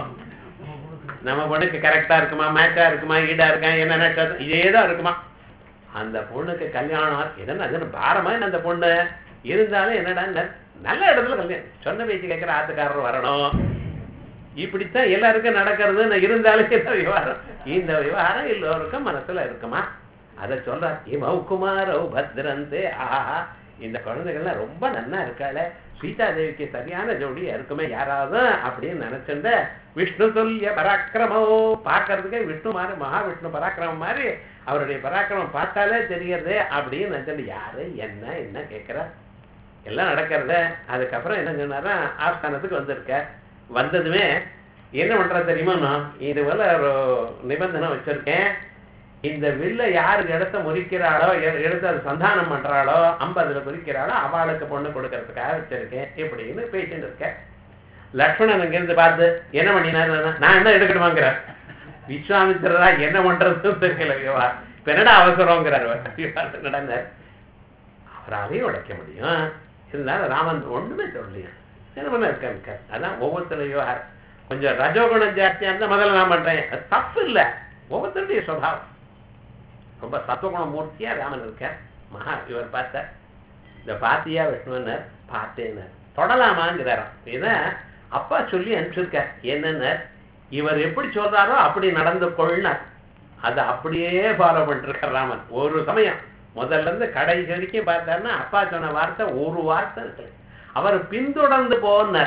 S1: நம்ம பொண்ணுக்கு கரெக்டா இருக்குமா மேட்சா இருக்குமா ஈடா இருக்கா என்ன நட்சத்திரம் இதே தான் இருக்குமா அந்த பொண்ணுக்கு கல்யாணம் என்னன்னா அது என்ன பாரமா என்ன அந்த பொண்ணு இருந்தாலும் என்னடா ந- நல்ல இடத்துல கல்யாணம் சொன்ன பேச்சு கேட்கிற ஆத்துக்காரர் வரணும் இப்படித்தான் எல்லாருக்கும் நடக்கிறதுன்னு இருந்தாலும் இந்த விவகாரம் இந்த விவகாரம் எல்லோருக்கும் மனசுல இருக்குமா அதை சொல்றார் இமௌ குமாரௌ பத்ரந்தே ஆஹா இந்த குழந்தைகள்லாம் ரொம்ப நன்னா இருக்காளே சீதா தேவிக்கு சரியான ஜோடியா இருக்குமே யாராவது அப்படின்னு நினைச்சிருந்த விஷ்ணு துல்லிய பராக்கிரமோ பார்க்கறதுக்கே விஷ்ணு மாதிரி மகாவிஷ்ணு பராக்கிரமம் மாதிரி அவருடைய பராக்கிரமம் பார்த்தாலே தெரியறது அப்படின்னு நினைச்சிட்டு யாரு என்ன என்ன கேட்கிற எல்லாம் நடக்கிறது அதுக்கப்புறம் என்ன சொன்னாரா ஆஸ்தானத்துக்கு வந்திருக்க வந்ததுமே என்ன பண்ற தெரியுமா நான் இது போல ஒரு நிபந்தனை வச்சிருக்கேன் இந்த வில்ல யாருக்கு இடத்த முறிக்கிறாளோ எ- எடுத்து அது சந்தானம் பண்றாளோ ஐம்பதுல குறிக்கிறாளோ அவளுக்கு பொண்ணு கொடுக்கறதுக்காக வச்சிருக்கேன் இப்படின்னு பேசிட்டு இருக்கேன் லக்ஷ்மணன் அங்கிருந்து பார்த்து என்ன பண்ணினாரு நான் என்ன எடுக்கணுமாங்கிறார் விஸ்வாமித்திரரா என்ன பண்றதுன்னு தெரியல விவகாரம் இப்ப என்னடா அவசரங்கிறார் அவர். விவகாரம் நடந்தார் அவராலையும் உடைக்க முடியும் இருந்தாலும் ராமன் ஒண்ணுமே சொல்லலையா என்ன பண்ண இருக்காரு இருக்காரு அதான் ஒவ்வொருத்தரும் விவகாரம் கொஞ்சம் ரஜோகுணம் ஜாஸ்தியா இருந்தா முதல்ல நான் பண்றேன் அது தப்பு இல்ல ஒவ்வொருத்தருடைய சுபாவம் ரொம்ப சத்துவகுண மூர்த்தியா ராமன் இருக்கார் மகா இவர் பார்த்தார் இந்த பாத்தியா விஷ்ணுவனர் பார்த்தேனர் தொடலாமாங்கிறாராம் இதை அப்பா சொல்லி அனுப்பிச்சிருக்கார் என்னன்னார் இவர் எப்படி சொல்றாரோ அப்படி நடந்து கொள்னார் அதை அப்படியே ஃபாலோ பண்ணிருக்கார் ராமன் ஒரு சமயம் முதல்ல இருந்து கடைசி வரைக்கும் பார்த்தாருன்னா அப்பா சொன்ன வார்த்தை ஒரு வார்த்தை இருக்கு அவர் பின்தொடர்ந்து போனார்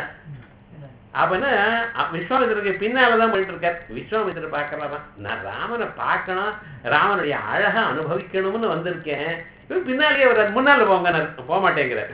S1: அப்பனா அ- விஸ்வாமித்திரருக்கு பின்னாலதான் போயிட்டு இருக்கார் விஸ்வாமித்திரர் பார்க்கறாராம் நான் ராமனை பார்க்கணும் ராமனுடைய அழகை அனுபவிக்கணும்னு வந்திருக்கேன் இவர் பின்னாலேயே அவர் முன்னால போங்க போக மாட்டேங்கிறார்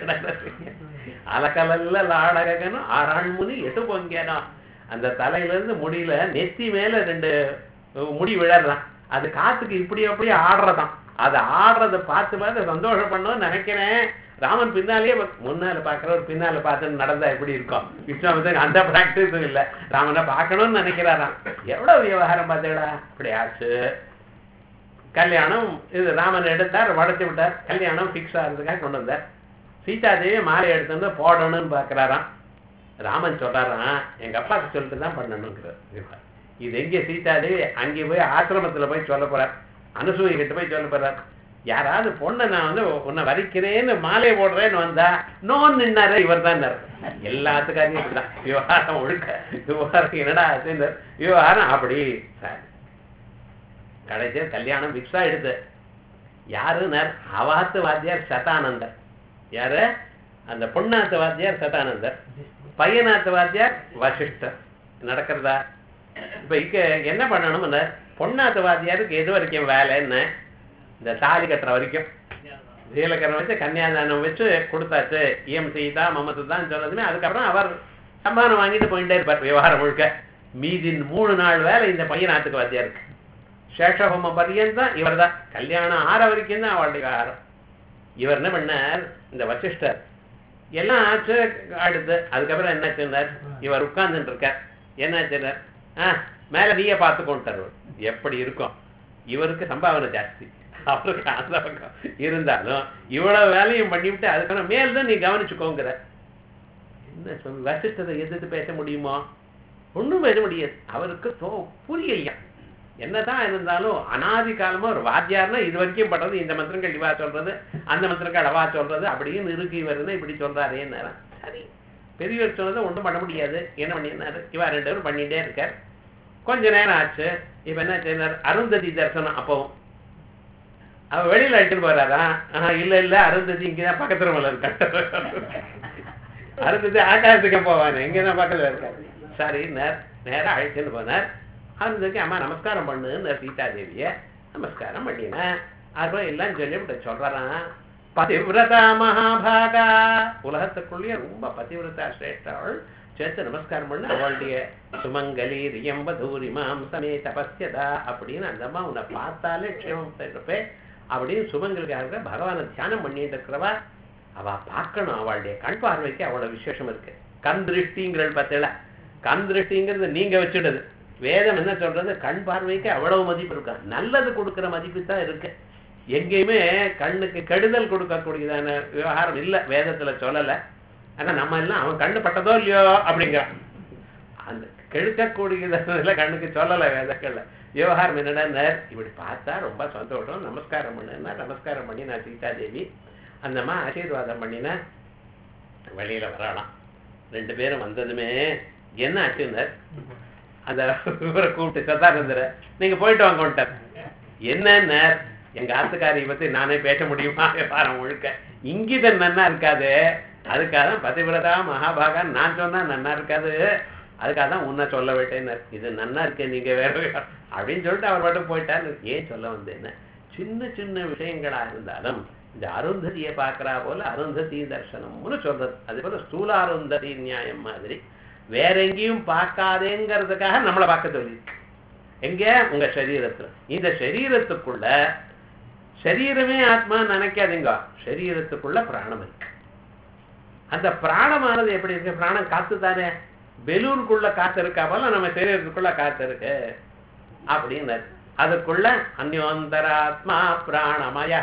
S1: அலக்கலல்ல லாடகனும் ஆறாண்முனி எட்டு பொங்கேனா அந்த தலையில இருந்து முடியல நெத்தி மேல ரெண்டு முடி விழறான் அது காத்துக்கு இப்படி அப்படியே ஆடுறதாம் அது ஆடுறத பார்த்து பார்த்து சந்தோஷம் பண்ணணும்னு நினைக்கிறேன் ராமன் பின்னாலேயே பா- முன்னால பார்க்கிறவர் பின்னால பார்த்து நடந்தா எப்படி இருக்கும் விஸ்வாமித்திரன் அந்த பிராக்டிஸும் இல்ல ராமனை பார்க்கணும்னு நினைக்கிறாராம் எவ்வளவு விவகாரம் பார்த்தேடா இப்படி ஆச்சு கல்யாணம் இது ராமன் எடுத்தார் வடச்சு விட்டார் கல்யாணம் ஃபிக்ஸ் ஆகிறதுக்காக கொண்டு வந்தார் சீதாதேவி மாலை எடுத்து வந்து போடணும்னு பார்க்கறாராம் ராமன் சொல்றாராம் எங்க அப்பாவுக்கு சொல்லிட்டு தான் பண்ணணுங்கிறார் இது எங்க சீதாதேவி அங்கே போய் ஆசிரமத்துல போய் சொல்ல போறார் அனுசூயை கிட்ட போய் சொல்ல போறார் யாராவது பொண்ணை நான் வந்து உன்னை வரிக்கிறேன்னு மாலை போடுறேன்னு வந்தா நோன் நின்னாரு இவர் தான் எல்லாத்துக்காரையும் இப்படிதான் விவகாரம் ஒழுக்க விவகாரம் என்னடா ஆச்சுன்னு விவகாரம் அப்படி சரி கடைசியில் கல்யாணம் ஃபிக்ஸ் ஆயிடுது யாருன்னார் அவாத்து வாத்தியார் சதானந்தர் யாரு அந்த பொண்ணாத்து வாத்தியார் சதானந்தர் பையனாத்து வாத்தியார் வசிஷ்டர் நடக்கிறதா இப்ப இங்க என்ன பண்ணணும்னா பொண்ணாத்து வாத்தியாருக்கு எது வரைக்கும் வேலைன்னு இந்த தாலி கட்டுற வரைக்கும் சீலக்கரம் வச்சு கன்னியாதானம் வச்சு கொடுத்தாச்சு இஎம் சீதா மமத்து தான் சொன்னதுமே அதுக்கப்புறம் அவர் சம்பானம் வாங்கிட்டு போயிட்டே இருப்பார் விவகாரம் முழுக்க மீதி மூணு நாள் வேலை இந்த பையனாத்துக்கு வாத்தியாருக்கு சேஷஹோம பர்யந்தம் இவர் தான் கல்யாணம் ஆற வரைக்கும் தான் அவளுடைய விவகாரம் இவர் என்ன பண்ணார் இந்த வசிஷ்டர் எல்லாம் ஆச்சு அடுத்து அதுக்கப்புறம் என்ன சொன்னார் இவர் உட்கார்ந்துட்டு இருக்கார் என்ன சொன்னார் ஆ மேல நீயே பார்த்துக்கொண்டார் எப்படி இருக்கும் இவருக்கு சம்பாவனை ஜாஸ்தி அவருக்கு அந்த பக்கம் இருந்தாலும் இவ்வளவு வேலையும் பண்ணிவிட்டு அதுக்கான மேல் தான் நீ கவனிச்சுக்கோங்கிற என்ன சொல் வசிஷ்டரை எதிர்த்து பேச முடியுமோ ஒண்ணும் பேச முடியாது அவருக்கு தோ புரியலையா என்னதான் இருந்தாலும் அனாதி காலமா ஒரு வாத்தியார்னா இது வரைக்கும் பண்றது இந்த மந்திரங்கள் இவா சொல்றது அந்த மந்திரங்கள் அவா சொல்றது அப்படின்னு இருக்கு இவருன்னு இப்படி சொல்றாரு என்ன சரி பெரியவர் சொன்னதை ஒண்ணும் பண்ண முடியாது என்ன பண்ணினாரு இவா ரெண்டு பேரும் பண்ணிட்டே இருக்கார் கொஞ்ச நேரம் ஆச்சு இப்ப என்ன செய்யறாரு அருந்ததி தரிசனம் அப்பவும் அவ வெளியில அழைச்சிட்டு போறாரா ஆஹா இல்ல இல்ல அருந்ததி இங்கதான் பக்கத்துல மேல இருக்க அருந்ததி ஆகாசத்துக்கு போவானே இங்கதான் பக்கத்துல இருக்காரு சரி நேர் நேரா அழைச்சிட்டு போனார் அதுக்கு அம்மா நமஸ்காரம் பண்ணுன்னு சீதாதேவிய நமஸ்காரம் பண்ணினேன் அப்புறம் எல்லாம் சொல்லிவிட்டு சொல்றான் பதிவிரதா மகாபாகா உலகத்துக்குள்ளேயே ரொம்ப பதிவிரதா சிரேஷ்டவள் சேர்த்து நமஸ்காரம் பண்ண அவளுடைய சுமங்கலி ரியம்பதூரிமாம் சமே தபஸ்யதா அப்படின்னு அந்த அம்மா உன்னை பார்த்தாலே க்ஷேமம் இருப்பேன் அப்படின்னு சுமங்கலிக்காக பகவானை தியானம் பண்ணிட்டு இருக்கிறவா அவ பார்க்கணும் அவளுடைய கண் பார்வைக்கு அவ்வளவு விசேஷம் இருக்கு கண் திருஷ்டிங்கிறது பார்த்தல கண் திருஷ்டிங்கிறது நீங்க வச்சுடுது வேதம் என்ன சொல்றது கண் பார்வைக்கு அவ்வளவு மதிப்பு இருக்கா நல்லது கொடுக்கிற மதிப்பு தான் இருக்கு எங்கேயுமே கண்ணுக்கு கெடுதல் கொடுக்கக்கூடியதான விவகாரம் இல்லை வேதத்துல சொல்லலை ஆனா நம்ம எல்லாம் அவன் கண்ணு பட்டதோ இல்லையோ அப்படிங்கிறான் அந்த கெடுக்கக்கூடியதுல கண்ணுக்கு சொல்லலை வேதங்கள்ல விவகாரம் என்னடா இப்படி பார்த்தா ரொம்ப சந்தோஷம் நமஸ்காரம் பண்ணுன்னா நமஸ்காரம் பண்ணி நான் சீதாதேவி அந்தம்மா ஆசீர்வாதம் பண்ணினா வெளியில வரலாம் ரெண்டு பேரும் வந்ததுமே என்ன ஆச்சுன்னார் அந்த இவரை கூப்பிட்டு சதானந்தரை நீங்க போயிட்டு வாங்க வந்துட்டார் என்னன்னா எங்க ஆத்துக்காரியை பத்தி நானே பேச முடியுமா பாரம் முழுக்க இங்கிதம் நன்னா இருக்காது அதுக்காக தான் பதிவிரதா மகாபாகா நான் சொன்னா நன்னா இருக்காது அதுக்காக தான் உன்னை சொல்ல விட்டேன்னு இது நன்னா இருக்கு நீங்க வேற அப்படின்னு சொல்லிட்டு அவர் மட்டும் போயிட்டாரு ஏன் சொல்ல வந்தேன்னு சின்ன சின்ன விஷயங்களா இருந்தாலும் இந்த அருந்ததியை பார்க்கறா போல அருந்ததி தர்சனம்னு சொல்றது அது போல ஸ்தூல அருந்ததி நியாயம் மாதிரி வேற எங்கேயும் பார்க்காதேங்கிறதுக்காக நம்மளை பார்க்க சொல்லி எங்க உங்க சரீரத்துல இந்த சரீரத்துக்குள்ள சரீரமே ஆத்மா நினைக்காதீங்க சரீரத்துக்குள்ள பிராணம் இருக்கு அந்த பிராணமானது எப்படி இருக்கு பிராணம் காத்து தானே பெலூனுக்குள்ள காத்து இருக்கா போல நம்ம சரீரத்துக்குள்ள காத்து இருக்கு அப்படின்னு அதுக்குள்ள அந்யோந்தராத்மா பிராணமயா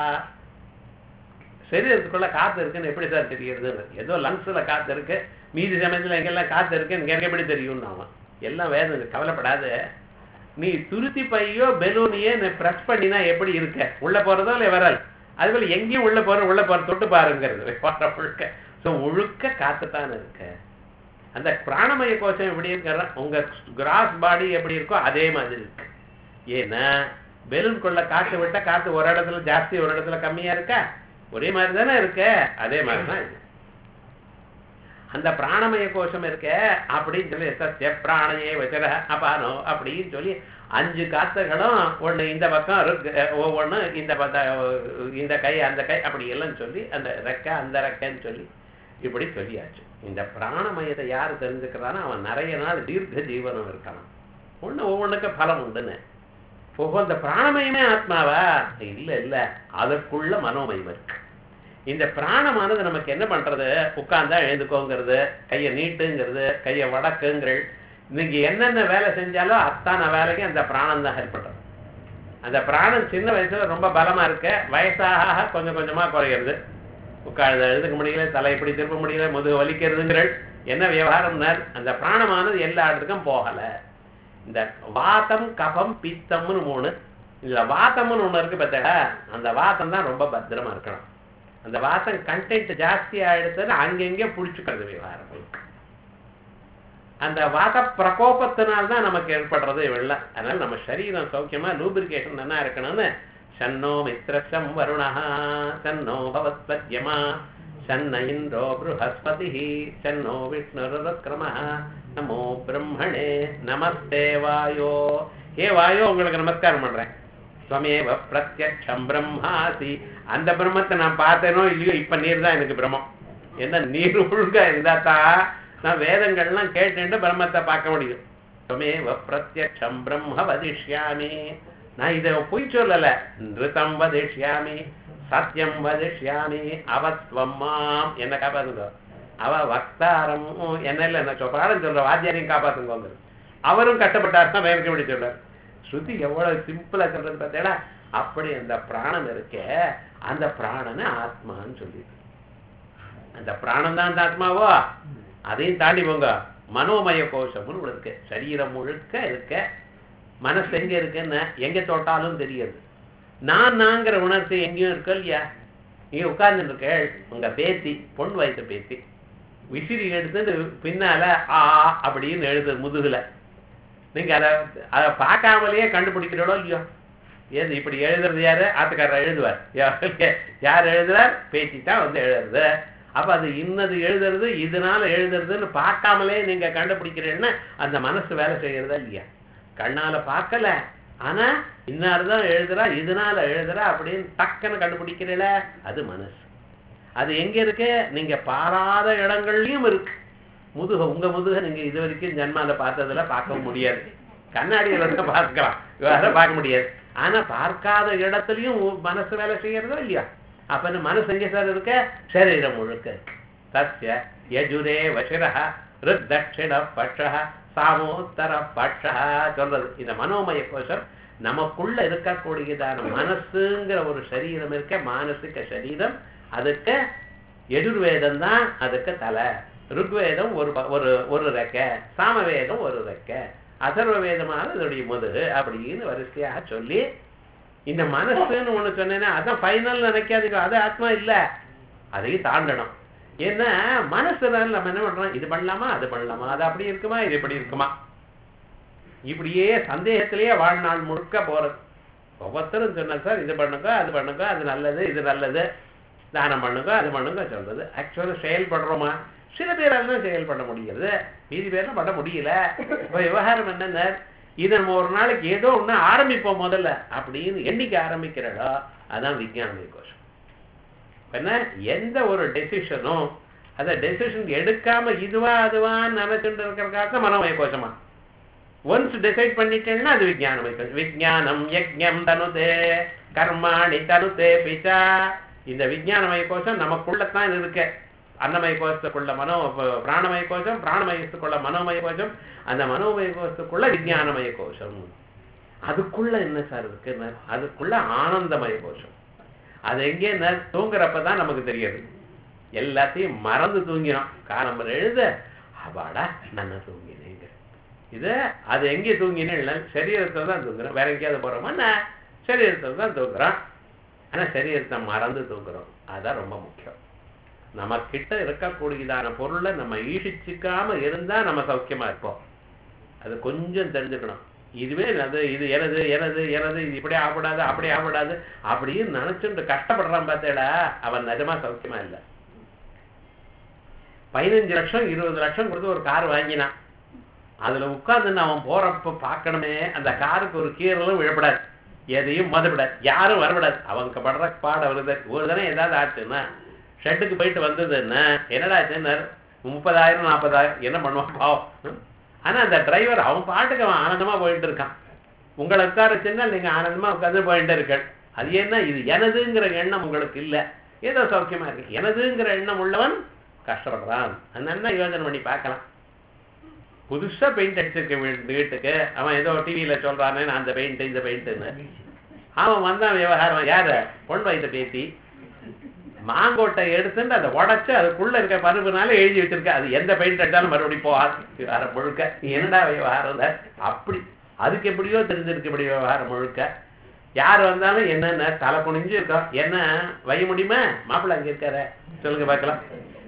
S1: சரீரத்துக்குள்ள காத்து இருக்குன்னு எப்படி சார் தெரியுது ஏதோ லங்ஸ்ல காத்து இருக்கு மீதி சமயத்துல எங்கெல்லாம் காத்து இருக்குன்னு எனக்கு எப்படி தெரியும்னு அவன் எல்லாம் வேதம் கவலைப்படாத நீ துருத்தி பையோ பெலூனையே நீ ப்ரெஸ் பண்ணினா எப்படி இருக்க உள்ள போறதோ இல்லை வரல் அது போல எங்கேயும் உள்ள போற உள்ள போற தொட்டு பாருங்கிறது போற முழுக்க ஸோ முழுக்க காத்துத்தான் இருக்கு அந்த பிராணமய கோஷம் எப்படி இருக்கிற உங்க கிராஸ் பாடி எப்படி இருக்கோ அதே மாதிரி இருக்கு ஏன்னா பெலூன்குள்ள காத்து விட்டா காத்து ஒரு இடத்துல ஜாஸ்தி ஒரு இடத்துல கம்மியா இருக்கா ஒரே மாதிரி தானே இருக்க அதே மாதிரி தான் இது அந்த பிராணமய கோஷம் இருக்க அப்படின்னு சொல்லி சத்திய பிராணையே வச்சர அபானோ அப்படின்னு சொல்லி அஞ்சு காத்துகளும் ஒண்ணு இந்த பக்கம் இருக்கு ஒவ்வொன்று இந்த பத்த இந்த கை அந்த கை அப்படி எல்லாம் சொல்லி அந்த ரெக்கை அந்த ரெக்கைன்னு சொல்லி இப்படி சொல்லியாச்சு இந்த பிராணமயத்தை யார் தெரிஞ்சுக்கிறானோ அவன் நிறைய நாள் தீர்க்க ஜீவனம் இருக்கலாம் ஒண்ணு ஒவ்வொன்றுக்கு பலம் உண்டுன்னு ஓஹோ இந்த பிராணமயமே ஆத்மாவா இல்ல இல்ல அதற்குள்ள மனோமயம் இருக்கு இந்த பிராணமானது நமக்கு என்ன பண்றது உட்கார்ந்தா எழுந்துக்கோங்கிறது கையை நீட்டுங்கிறது கையை வடக்குங்கள் இன்னைக்கு என்னென்ன வேலை செஞ்சாலும் அத்தான வேலைக்கு அந்த பிராணம் தான் ஹெல்ப் பண்றது அந்த பிராணம் சின்ன வயசுல ரொம்ப பலமா இருக்க வயசாக கொஞ்சம் கொஞ்சமா குறையிறது உட்கார்ந்து எழுதுக்க முடியல தலை இப்படி திருப்ப முடியல முதுகு வலிக்கிறதுங்கள் என்ன விவகாரம்னார் அந்த பிராணமானது எல்லா இடத்துக்கும் போகல இந்த வாதம் கபம் பித்தம்னு மூணு இதுல வாதம்னு ஒண்ணு இருக்கு பார்த்தா அந்த வாதம் தான் ரொம்ப பத்திரமா இருக்கணும் அந்த வாசம் கண்டென்ட் ஜாஸ்தி ஆயிடுச்சுன்னு அங்கங்கே பிடிச்சிக்கிறது விவகாரம் அந்த வாத பிரகோபத்தினால்தான் நமக்கு ஏற்படுறது வெள்ளம் அதனால நம்ம சரீரம் சௌக்கியமா லூபிரிகேஷன் நல்லா இருக்கணும்னு சன்னோ மித்ரசம் வருணா சன்னோ பவத்பத்யமா சன்ன இந்திரோ ப்ருஹஸ்பதி சன்னோ விஷ்ணுருக்ரம நமோ பிரம்மணே நமஸ்தே வாயோ ஏ வாயோ உங்களுக்கு நமஸ்காரம் பண்றேன் ஸ்வமேவ பிரத்யக்ஷம் பிரம்மாசி அந்த பிரம்மத்தை நான் பார்த்தேனோ இல்லையோ இப்ப நீர் தான் எனக்கு பிரம்மம் என்ன நீர் ஒழுங்கா இருந்தா தான் நான் வேதங்கள்லாம் கேட்டுட்டு பிரம்மத்தை பார்க்க முடியும் ஸ்வமேவ பிரத்யக்ஷம் பிரம்ம வதிஷ்யாமி நான் இதை பொய் சொல்லல நிருதம் வதிஷ்யாமி சத்தியம் வதிஷ்யாமி அவஸ்வம் மாம் என்ன காப்பாத்துங்க அவ வக்தாரம் என்ன இல்லை என்ன பாடம் சொல்ற வாத்தியாரையும் காப்பாத்துங்க அவரும் கஷ்டப்பட்டாருன்னா வேலைக்கு இப்படி சொல்றாரு ஸ்ருதி எவ்வளவு சிம்பிளா சொல்றது பார்த்தேடா அப்படி அந்த பிராணம் இருக்க அந்த பிராணனை ஆத்மான்னு சொல்லி அந்த பிராணம் தான் அந்த ஆத்மாவோ அதையும் தாண்டி போங்க மனோமய கோஷம்னு ஒன்று இருக்கு சரீரம் முழுக்க இருக்க மனசு எங்க இருக்குன்னு எங்க தொட்டாலும் தெரியுது நான் நாங்கிற உணர்ச்சி எங்கேயும் இருக்கு இல்லையா நீங்க உட்கார்ந்துட்டு இருக்க உங்க பேத்தி பொன் வயசு பேத்தி விசிறி எடுத்து பின்னால ஆ அப்படின்னு எழுது முதுகுல நீங்க அதை அதை பார்க்காமலேயே கண்டுபிடிக்கிறோடோ இல்லையோ ஏது இப்படி எழுதுறது யாரு ஆத்துக்காரர் எழுதுவார் யார் எழுதுறார் பேச்சு தான் வந்து எழுதுறது அப்ப அது இன்னது எழுதுறது இதனால எழுதுறதுன்னு பார்க்காமலே நீங்க கண்டுபிடிக்கிறீங்கன்னா அந்த மனசு வேலை செய்யறதா இல்லையா கண்ணால பார்க்கல ஆனா இன்னார் தான் எழுதுறா இதனால எழுதுறா அப்படின்னு டக்குன்னு கண்டுபிடிக்கிறீல அது மனசு அது எங்க இருக்கு நீங்க பாராத இடங்கள்லயும் இருக்கு முதுக உங்க முதுக நீங்க இது வரைக்கும் ஜன்மால பார்த்ததுல பார்க்க முடியாது கண்ணாடியில தான் பார்க்கலாம் வேற பார்க்க முடியாது ஆனா பார்க்காத இடத்துலயும் உ- மனசு வேலை செய்யறதோ இல்லையா அப்ப இந்த மனசு எங்க சார் இருக்க சரீரம் முழுக்க இருக்கு தஸ்ய யஜுரே வசிரஹ ரித் தட்சிண பட்ச சாமோத்தர பட்ச சொல்றது இந்த மனோமய கோஷம் நமக்குள்ள இருக்கக்கூடியதான மனசுங்கிற ஒரு சரீரம் இருக்க மானசிக சரீரம் அதுக்கு எஜுர்வேதம் தான் அதுக்கு தலை ருக்வேதம் ஒரு ப- ஒரு ஒரு ரெக்கை சாமவேதம் ஒரு ரெக்கை அதர்வ வேதமான அதோடைய முதுகு அப்படின்னு வரிசையாக சொல்லி இந்த மனசுன்னு ஒண்ணு சொன்னேன்னா அதான் ஃபைனல் நினைக்காதீங்க அது ஆத்மா இல்ல அதையும் தாண்டணும் ஏன்னா மனசுனால நம்ம என்ன பண்றோம் இது பண்ணலாமா அது பண்ணலாமா அது அப்படி இருக்குமா இது இப்படி இருக்குமா இப்படியே சந்தேகத்திலேயே வாழ்நாள் முழுக்க போறது ஒவ்வொருத்தரும் சொன்னா சார் இது பண்ணுங்க அது பண்ணுங்க அது நல்லது இது நல்லது தானம் பண்ணுங்க அது பண்ணுங்க சொல்றது ஆக்சுவலாக செயல்படுறோமா சில பேரால தான் செயல்பட முடியுது மீதி பேர்லாம் பண்ண முடியல இப்போ விவகாரம் என்னென்ன இதை நம்ம ஒரு நாளைக்கு ஏதோ ஒண்ணு ஆரம்பிப்போம் முதல்ல அப்படின்னு என்னைக்கு ஆரம்பிக்கிறடோ அதான் விஞ்ஞானமய கோஷம் இப்ப என்ன எந்த ஒரு டெசிஷனும் அந்த டெசிஷன் எடுக்காம இதுவா அதுவான்னு நினைச்சுட்டு இருக்கிறதுக்காக மனோமய கோஷமா ஒன்ஸ் டிசைட் பண்ணிட்டேன்னா அது விஜயானம் விஜயானம் யஜ்ஞம் தனுதே கர்மாணி தனுதே பிச்சா இந்த விஜயானமய கோஷம் நமக்குள்ளத்தான் இருக்கு அன்னமய கோஷத்துக்குள்ள மனோ பிராணமய கோஷம் பிராணமயத்துக்குள்ள மனோமய கோஷம் அந்த மனோமய கோஷத்துக்குள்ள விஜயானமய கோஷம் அதுக்குள்ள என்ன சார் இருக்கு அதுக்குள்ள ஆனந்தமய கோஷம் அது எங்கே தூங்குறப்ப தான் நமக்கு தெரியுது எல்லாத்தையும் மறந்து தூங்கினோம் காலம்பரம் எழுத அப்பாடா நான் தூங்கினேங்க இது அது எங்கே தூங்கினேன் சரீரத்தில் தான் தூங்குறோம் வேற எங்கேயாவது போகிறோமா நான் சரீரத்தில் தான் தூங்குறோம் ஆனால் சரீரத்தை மறந்து தூங்குறோம் அதுதான் ரொம்ப முக்கியம் நம்ம கிட்ட இருக்கக்கூடியதான பொருளை நம்ம ஈஷிச்சுக்காம இருந்தா நம்ம சௌக்கியமா இருப்போம் அது கொஞ்சம் தெரிஞ்சுக்கணும் இதுவே அது இது எனது எனது எனது இது இப்படி ஆகக்கூடாது அப்படி ஆகக்கூடாது அப்படின்னு நினைச்சுட்டு கஷ்டப்படுறான் பார்த்தேடா அவன் நிஜமா சௌக்கியமா இல்லை பதினஞ்சு லட்சம் இருபது லட்சம் கொடுத்து ஒரு கார் வாங்கினான் அதுல உட்கார்ந்து அவன் போறப்ப பார்க்கணுமே அந்த காருக்கு ஒரு கீரலும் விழப்படாது எதையும் மதப்படாது யாரும் வரப்படாது அவங்க படுற பாட வருது ஒரு தடவை ஏதாவது ஆச்சுன்னா ஷெட்டுக்கு போயிட்டு வந்ததுன்னா என்னடா ஆச்சுன்னு முப்பதாயிரம் நாற்பதாயிரம் என்ன பண்ணுவான் பாவம் ஆனா அந்த டிரைவர் அவன் பாட்டுக்கு அவன் ஆனந்தமா போயிட்டு இருக்கான் உங்களை உட்கார வச்சுன்னா நீங்க ஆனந்தமா உட்காந்து போயிட்டு இருக்க அது என்ன இது எனதுங்கிற எண்ணம் உங்களுக்கு இல்ல ஏதோ சௌக்கியமா இருக்கு எனதுங்கிற எண்ணம் உள்ளவன் கஷ்டப்படுறான் அதனால யோசனை பண்ணி பார்க்கலாம் புதுசா பெயிண்ட் அடிச்சிருக்க வீ- வீட்டுக்கு அவன் ஏதோ டிவியில சொல்றானே நான் அந்த பெயிண்ட் இந்த பெயிண்ட்னு அவன் வந்தான் விவகாரம் யாரு பொன் வைத்த பேத்தி மாங்கோட்டை எடுத்துட்டு அதை உடைச்சு அதுக்குள்ள இருக்க பருப்புனால எழுதி வச்சிருக்க அது எந்த பெயிண்ட் அடிச்சாலும் மறுபடியும் போகாது விவகாரம் முழுக்க நீ என்னடா விவகாரம் இல்ல? அப்படி அதுக்கு எப்படியோ தெரிஞ்சிருக்கு இப்படி விவகாரம் முழுக்க யார் வந்தாலும் என்னென்ன தலை குனிஞ்சு இருக்கோம் என்ன வைய முடியுமா மாப்பிள்ளை அங்க இருக்காரு சொல்லுங்க பார்க்கலாம்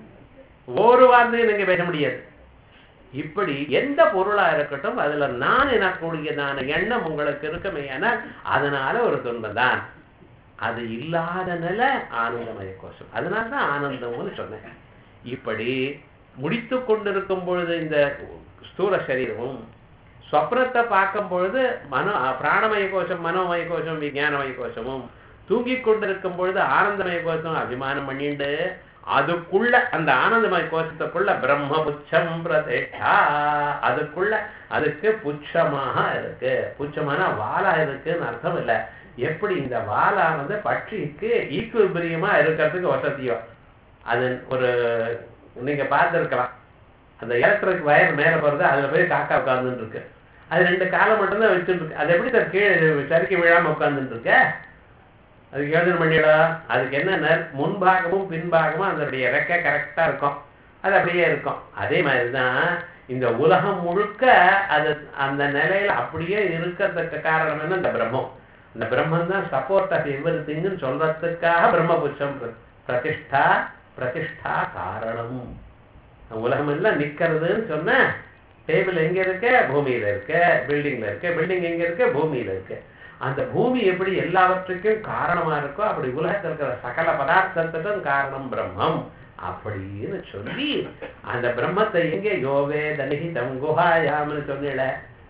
S1: ஒரு வார்த்தையும் நீங்க பேச முடியாது இப்படி எந்த பொருளா இருக்கட்டும் அதுல நான் எனக்கூடியதான எண்ணம் உங்களுக்கு இருக்குமே ஆனால் அதனால ஒரு துன்பம் தான் அது இல்லாத நிலை ஆனந்தமய கோஷம் அதனால தான் ஆனந்தம்னு சொன்னேன் இப்படி முடித்து கொண்டிருக்கும் பொழுது இந்த ஸ்தூல சரீரமும் சொப்னத்தை பார்க்கும் பொழுது மனோ பிராணமய கோஷம் மனோமய கோஷம் விஞ்ஞானமய கோஷமும் தூங்கிக் கொண்டிருக்கும் பொழுது ஆனந்தமய கோஷம் அபிமானம் பண்ணிண்டு அதுக்குள்ள அந்த ஆனந்தமய கோஷத்துக்குள்ள பிரம்ம புச்சம் பிரதேஷா அதுக்குள்ள அதுக்கு புச்சமாக இருக்கு புச்சமான வாலா இருக்குன்னு அர்த்தம் இல்ல எப்படி இந்த வாலானது பட்சிக்கு ஈக்குவபிரியமா இருக்கிறதுக்கு வசதியோ அது ஒரு நீங்க பார்த்துருக்கலாம் அந்த எலக்ட்ரிக் வயர் மேல போறது அதுல போய் காக்கா உட்கார்ந்துட்டு இருக்கு அது ரெண்டு காலம் மட்டும்தான் வச்சுட்டு இருக்கு அது எப்படி சார் கீழே சரிக்கு விழாம உட்கார்ந்துட்டு இருக்க அதுக்கு யோசனை பண்ணிடா அதுக்கு என்ன முன்பாகமும் பின்பாகமும் அதனுடைய ரெக்கை கரெக்டா இருக்கும் அது அப்படியே இருக்கும் அதே மாதிரிதான் இந்த உலகம் முழுக்க அது அந்த நிலையில அப்படியே இருக்கிறதுக்கு காரணம் என்ன இந்த பிரம்மம் இந்த பிரம்மம் தான் சப்போர்ட் ஆஃப் எவ்ரி திங்னு சொல்றதுக்காக பிரம்மபுஷம் பிரதிஷ்டா பிரதிஷ்டா காரணம் உலகம் எல்லாம் நிக்கிறதுன்னு சொன்ன டேபிள் எங்க இருக்கு பூமியில இருக்கு பில்டிங்ல இருக்கு பில்டிங் எங்க இருக்கு பூமியில இருக்கு அந்த பூமி எப்படி எல்லாவற்றுக்கும் காரணமா இருக்கோ அப்படி உலகத்தில் இருக்கிற சகல பதார்த்தத்துக்கும் காரணம் பிரம்மம் அப்படின்னு சொல்லி அந்த பிரம்மத்தை எங்க யோவே தனிகி தங்குஹாயாம்னு சொன்னீல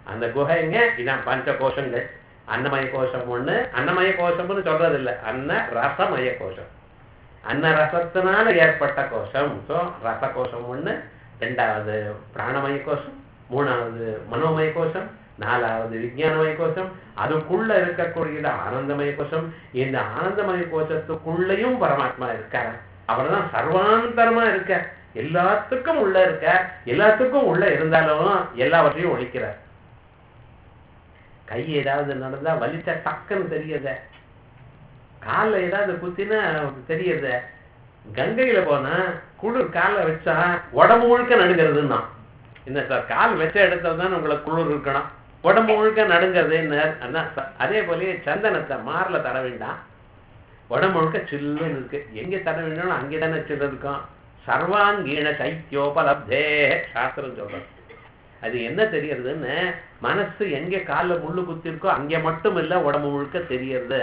S1: அந்த குகைங்க இதான் பஞ்ச கோஷங்கள் அன்னமய கோஷம் ஒண்ணு அன்னமய கோஷம்னு சொல்றது இல்ல அன்ன ரசமய கோஷம் அன்ன ரசத்தினால ஏற்பட்ட கோஷம் ஸோ ரச கோஷம் ஒண்ணு ரெண்டாவது பிராணமய கோஷம் மூணாவது மனோமய கோஷம் நாலாவது விஞ்ஞானமய கோஷம் அதுக்குள்ள இருக்கக்கூடியது ஆனந்தமய கோஷம் இந்த ஆனந்தமய கோஷத்துக்குள்ளேயும் பரமாத்மா இருக்கார் அவர் தான் சர்வாந்தரமா இருக்கார் எல்லாத்துக்கும் உள்ள இருக்கார் எல்லாத்துக்கும் உள்ள இருந்தாலும் எல்லாவற்றையும் ஒழிக்கிறார் கை ஏதாவது நடந்தா வலிச்சா டக்குன்னு தெரியுத காலில் ஏதாவது குத்தினா தெரியுது கங்கையில போனா குளிர் காலை வச்சா உடம்பு முழுக்க நடுங்கிறதுன்னா என்ன சார் கால் வச்ச இடத்துல தான் உங்களுக்கு குளிர் இருக்கணும் உடம்பு முழுக்க நடுங்கிறது அதே போலயே சந்தனத்தை மார்ல தர வேண்டாம் உடம்பு முழுக்க சில்லுன்னு இருக்கு எங்க தர வேண்டாம் அங்கே தானே சில்லு இருக்கும் சர்வாங்கீண சைத்தியோபலப்தே சாஸ்திரம் சொல்றது அது என்ன தெரியறதுன்னு மனசு எங்க காலில் முள்ளு குத்தி இருக்கோ அங்கே மட்டும் இல்ல உடம்பு முழுக்க தெரியறது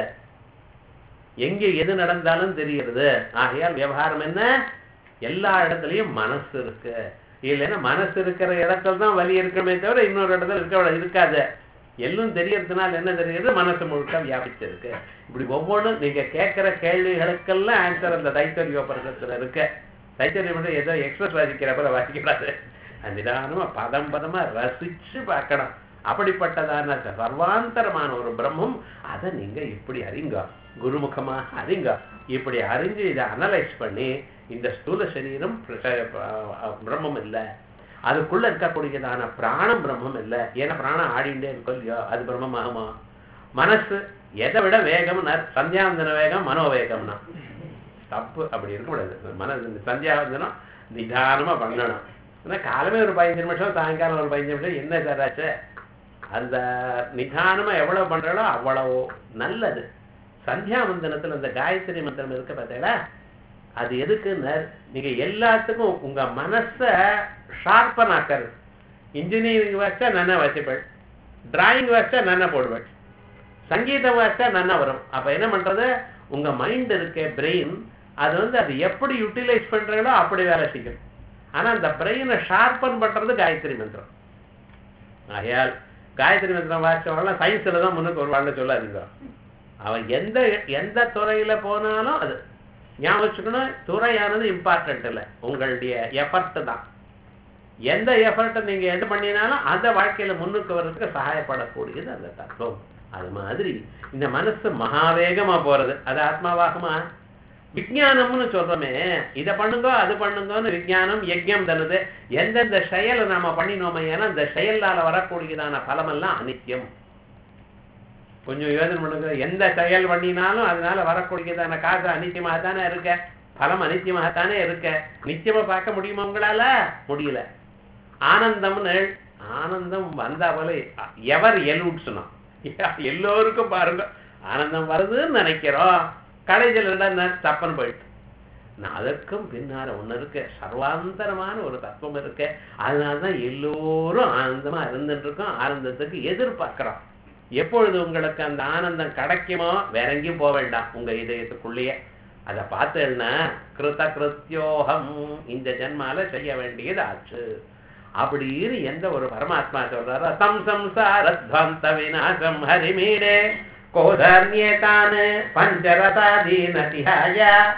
S1: எங்க எது நடந்தாலும் தெரிகிறது ஆகையால் விவகாரம் என்ன எல்லா இடத்துலயும் மனசு இருக்கு இல்லைன்னா மனசு இருக்கிற இடத்துல தான் வலி இருக்கணுமே தவிர இன்னொரு இடத்துல இருக்க இருக்காது எல்லாம் தெரியறதுனால என்ன தெரியுது மனசு முழுக்க வியாபிச்சிருக்கு இப்படி ஒவ்வொன்றும் நீங்க கேட்கிற கேள்விகளுக்கெல்லாம் ஆன்சர் அந்த தைத்தரியோபரகத்துல இருக்கு தைத்தரியம் ஏதோ எக்ஸ்பிரஸ் வாசிக்கிறப்ப வாசிக்கூடாது நிதானமா பதம் பதமா ரசிச்சு பார்க்கணும் அப்படிப்பட்டதான சர்வாந்தரமான ஒரு பிரம்மம் அதை நீங்க இப்படி அறிங்க குருமுகமாக அறிங்க இப்படி அறிஞ்சு இதை அனலைஸ் பண்ணி இந்த ஸ்தூல சரீரம் பிரம்மம் இல்லை அதுக்குள்ள இருக்கக்கூடியதான பிராணம் பிரம்மம் இல்லை ஏன்னா பிராணம் ஆடிண்டே இருக்கும் இல்லையோ அது பிரம்மம் ஆகுமா மனசு எதை விட வேகம்னா சந்தியாவந்தன வேகம் மனோவேகம்னா தப்பு அப்படி இருக்கக்கூடாது மனசு சந்தியாவந்தனம் நிதானமா பண்ணணும் ஏன்னா காலமே ஒரு பதினஞ்சு நிமிஷம் சாயங்காலம் ஒரு பதினஞ்சு நிமிஷம் என்ன சாராச்சு அந்த நிதானமா எவ்வளவு பண்றாலோ அவ்வளவு நல்லது சந்தியாவந்தனத்துல அந்த காயத்ரி மந்திரம் இருக்க பார்த்தீங்களா அது எதுக்குன்னு நீங்க எல்லாத்துக்கும் உங்க மனச ஷார்ப்பன் ஆக்கிறது இன்ஜினியரிங் வச்சா நன்னா வச்சுப்பேன் டிராயிங் வச்சா நன்னா போடுவேன் சங்கீதம் வச்சா நன்னா வரும் அப்ப என்ன பண்றது உங்க மைண்ட் இருக்க பிரெயின் அது வந்து அது எப்படி யூட்டிலைஸ் பண்றீங்களோ அப்படி வேலை செய்யும் ஆனா அந்த பிரெயினை ஷார்ப்பன் பண்றது காயத்ரி மந்திரம் ஆகையால் காயத்ரி மந்திரம் வாசிச்சவங்களாம் சயின்ஸ்ல தான் முன்னுக்கு ஒரு வாழ்ல சொல்லாதீங்க அவன் எந்த எந்த துறையில போனாலும் அது ஞாபகம் வச்சுக்கணும் துறையானது இம்பார்ட்டன்ட் இல்லை உங்களுடைய எஃபர்ட் தான் எந்த எஃபர்ட்டை நீங்க எது பண்ணினாலும் அந்த வாழ்க்கையில முன்னுக்கு வர்றதுக்கு சகாயப்படக்கூடியது அந்த தத்துவம் அது மாதிரி இந்த மனசு மகாவேகமா போறது அது ஆத்மாவாகமா விஜயானம்னு சொல்றோமே இதை பண்ணுங்க அது பண்ணுங்கன்னு விஜயானம் யஜ்யம் தருது எந்தெந்த செயலை நாம பண்ணினோமே ஏன்னா இந்த செயலால வரக்கூடியதான பலமெல்லாம் அனித்தியம் கொஞ்சம் யோசனை பண்ணுங்க எந்த செயல் பண்ணினாலும் அதனால வரக்கூடியதான காசு அனித்தியமாக தானே இருக்க பலம் அனித்தியமாகத்தானே இருக்க நிச்சயமா பார்க்க முடியுமா உங்களால முடியல ஆனந்தம்னு ஆனந்தம் வந்தா போல எவர் எலூட்ஸ்னா எல்லோருக்கும் பாருங்க ஆனந்தம் வருதுன்னு நினைக்கிறோம் கடைசியில் என்ன தப்புன்னு போயிட்டு நான் அதற்கும் பின்னால ஒண்ணு இருக்கு சர்வாந்தரமான ஒரு தத்துவம் இருக்கு அதனாலதான் எல்லோரும் ஆனந்தமா இருந்துட்டு இருக்கோம் ஆனந்தத்துக்கு எதிர்பார்க்கிறோம் எப்பொழுது உங்களுக்கு அந்த ஆனந்தம் கிடைக்குமோ வேற எங்கேயும் போக வேண்டாம் உங்க இதயத்துக்குள்ளேயே அதை பார்த்தேன்னா கிருத கிருத்தியோகம் இந்த ஜென்மால செய்ய வேண்டியது ஆச்சு அப்படின்னு எந்த ஒரு பரமாத்மா சொல்றாரோ தம் சம்சாரத்வந்த விநாசம் ஹரிமீரே கோதர்ணியேதான் பஞ்சரதாதீனதிஹாய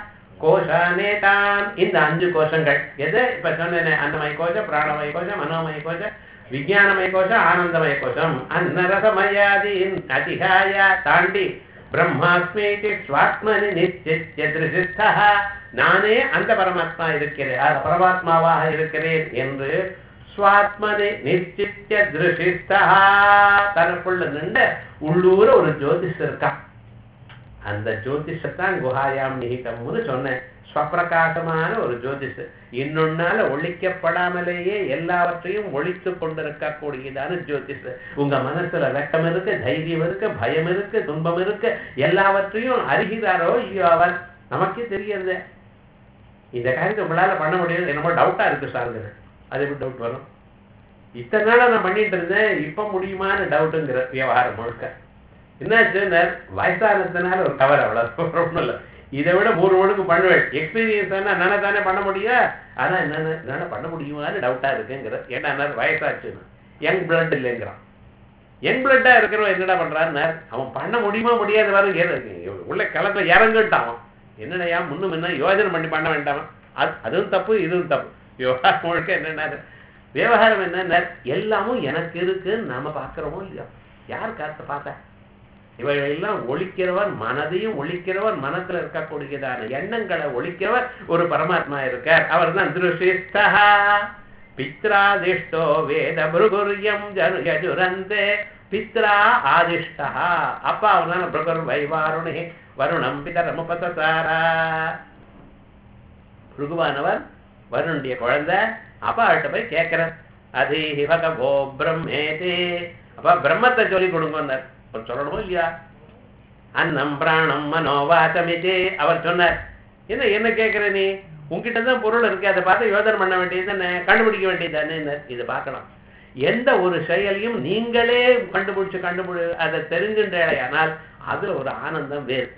S1: கோஷானேதான் இந்த அஞ்சு கோஷங்கள் எது இப்ப சொன்னேன் அன்னமய கோஷம் பிராணமய கோஷம் மனோமய கோஷம் விஜயானமய கோஷம் ஆனந்தமய கோஷம் அன்னரசமயாதீன் அதிகாய தாண்டி பிரம்மாஸ்மி ஸ்வாத்மனி நிச்சித்ய திருசிஸ்தா நானே அந்த பரமாத்மா இருக்கிறேன் அந்த பரமாத்மாவாக இருக்கிறேன் என்று ஸ்வாத்மனி நிச்சித்ய திருஷிஸ்தா தனக்குள்ள நின்று உள்ளூர ஒரு ஜோதிஷ் இருக்கான் அந்த ஜோதிஷத்தான் குஹாயாம் நிகிதம்னு சொன்னேன் ஸ்வப்பிரகாசமான ஒரு ஜோதிஷ் இன்னொன்னால ஒழிக்கப்படாமலேயே எல்லாவற்றையும் ஒழித்து கொண்டிருக்கக்கூடியதான ஜோதிஷ் உங்க மனசுல வெட்கம் இருக்கு தைரியம் இருக்கு பயம் இருக்கு துன்பம் இருக்கு எல்லாவற்றையும் அறிகிறாரோ இல்லையோ அவர் நமக்கே தெரியறது இந்த காரியத்தை உங்களால பண்ண முடியாது என்னமோ டவுட்டா இருக்கு சாருங்க அது எப்படி டவுட் வரும் இத்தனை நாளா நான் பண்ணிட்டு இருந்தேன் இப்ப முடியுமான்னு டவுட்டுங்கிற விவகாரம் முழுக்க என்னாச்சு வயசானதுனால ஒரு கவர் அவ்வளவு ஒன்றும் இல்லை இதை விட மூணு மணிக்கு பண்ணுவேன் எக்ஸ்பீரியன்ஸ் என்ன தானே பண்ண முடியும் ஆனா என்னென்ன என்னால பண்ண முடியுமான்னு டவுட்டா இருக்குங்கிற ஏன்னா வயசாச்சுன்னு யங் பிளட் இல்லைங்கிறான் யங் பிளட்டா இருக்கிறவன் என்னடா பண்றான்னு அவன் பண்ண முடியுமா முடியாது வர உள்ள களத்துல இறங்கிட்டான் அவன் என்னடையா முன்னும் முன்ன யோஜனை பண்ணி பண்ண வேண்டாமா அது அதுவும் தப்பு இதுவும் தப்பு விவகாரம் முழுக்க என்னென்ன விவகாரம் என்ன எல்லாமும் எனக்கு இருக்குன்னு நாம பார்க்கிறோமோ இல்லையோ யார் காத்த பார்த்த இவைகள் எல்லாம் ஒழிக்கிறவர் மனதையும் ஒழிக்கிறவர் மனத்துல இருக்கக்கூடியதான எண்ணங்களை ஒழிக்கிறவர் ஒரு பரமாத்மா இருக்கார் அவர் தான் திருஷிஸ்தா பித்ராதிஷ்டோ வேத புருகுரியம் ஜனு யஜுரந்தே பித்ரா ஆதிஷ்டா அப்பா அவனால புருகுர் வைவாருணே வருணம் பிதரமுபசாரா புருகுவானவர் வருணுடைய குழந்தை அப்பா கிட்ட போய் கேட்கிறார் அது ஹிவகோ பிரம்மேதே அப்பா பிரம்மத்தை சொல்லி கொடுங்கன்னார் அவர் சொல்லணுமோ இல்லையா அன்னம் பிராணம் மனோவாசமிதே அவர் சொன்னார் என்ன என்ன கேட்கிற நீ உங்ககிட்ட தான் பொருள் இருக்கு அதை பார்த்து யோசனை பண்ண வேண்டியது தானே கண்டுபிடிக்க வேண்டியது தானே இதை பார்க்கணும் எந்த ஒரு செயலையும் நீங்களே கண்டுபிடிச்சு கண்டுபிடி அதை தெரிஞ்சுன்றேனால் அதுல ஒரு ஆனந்தம் வேறு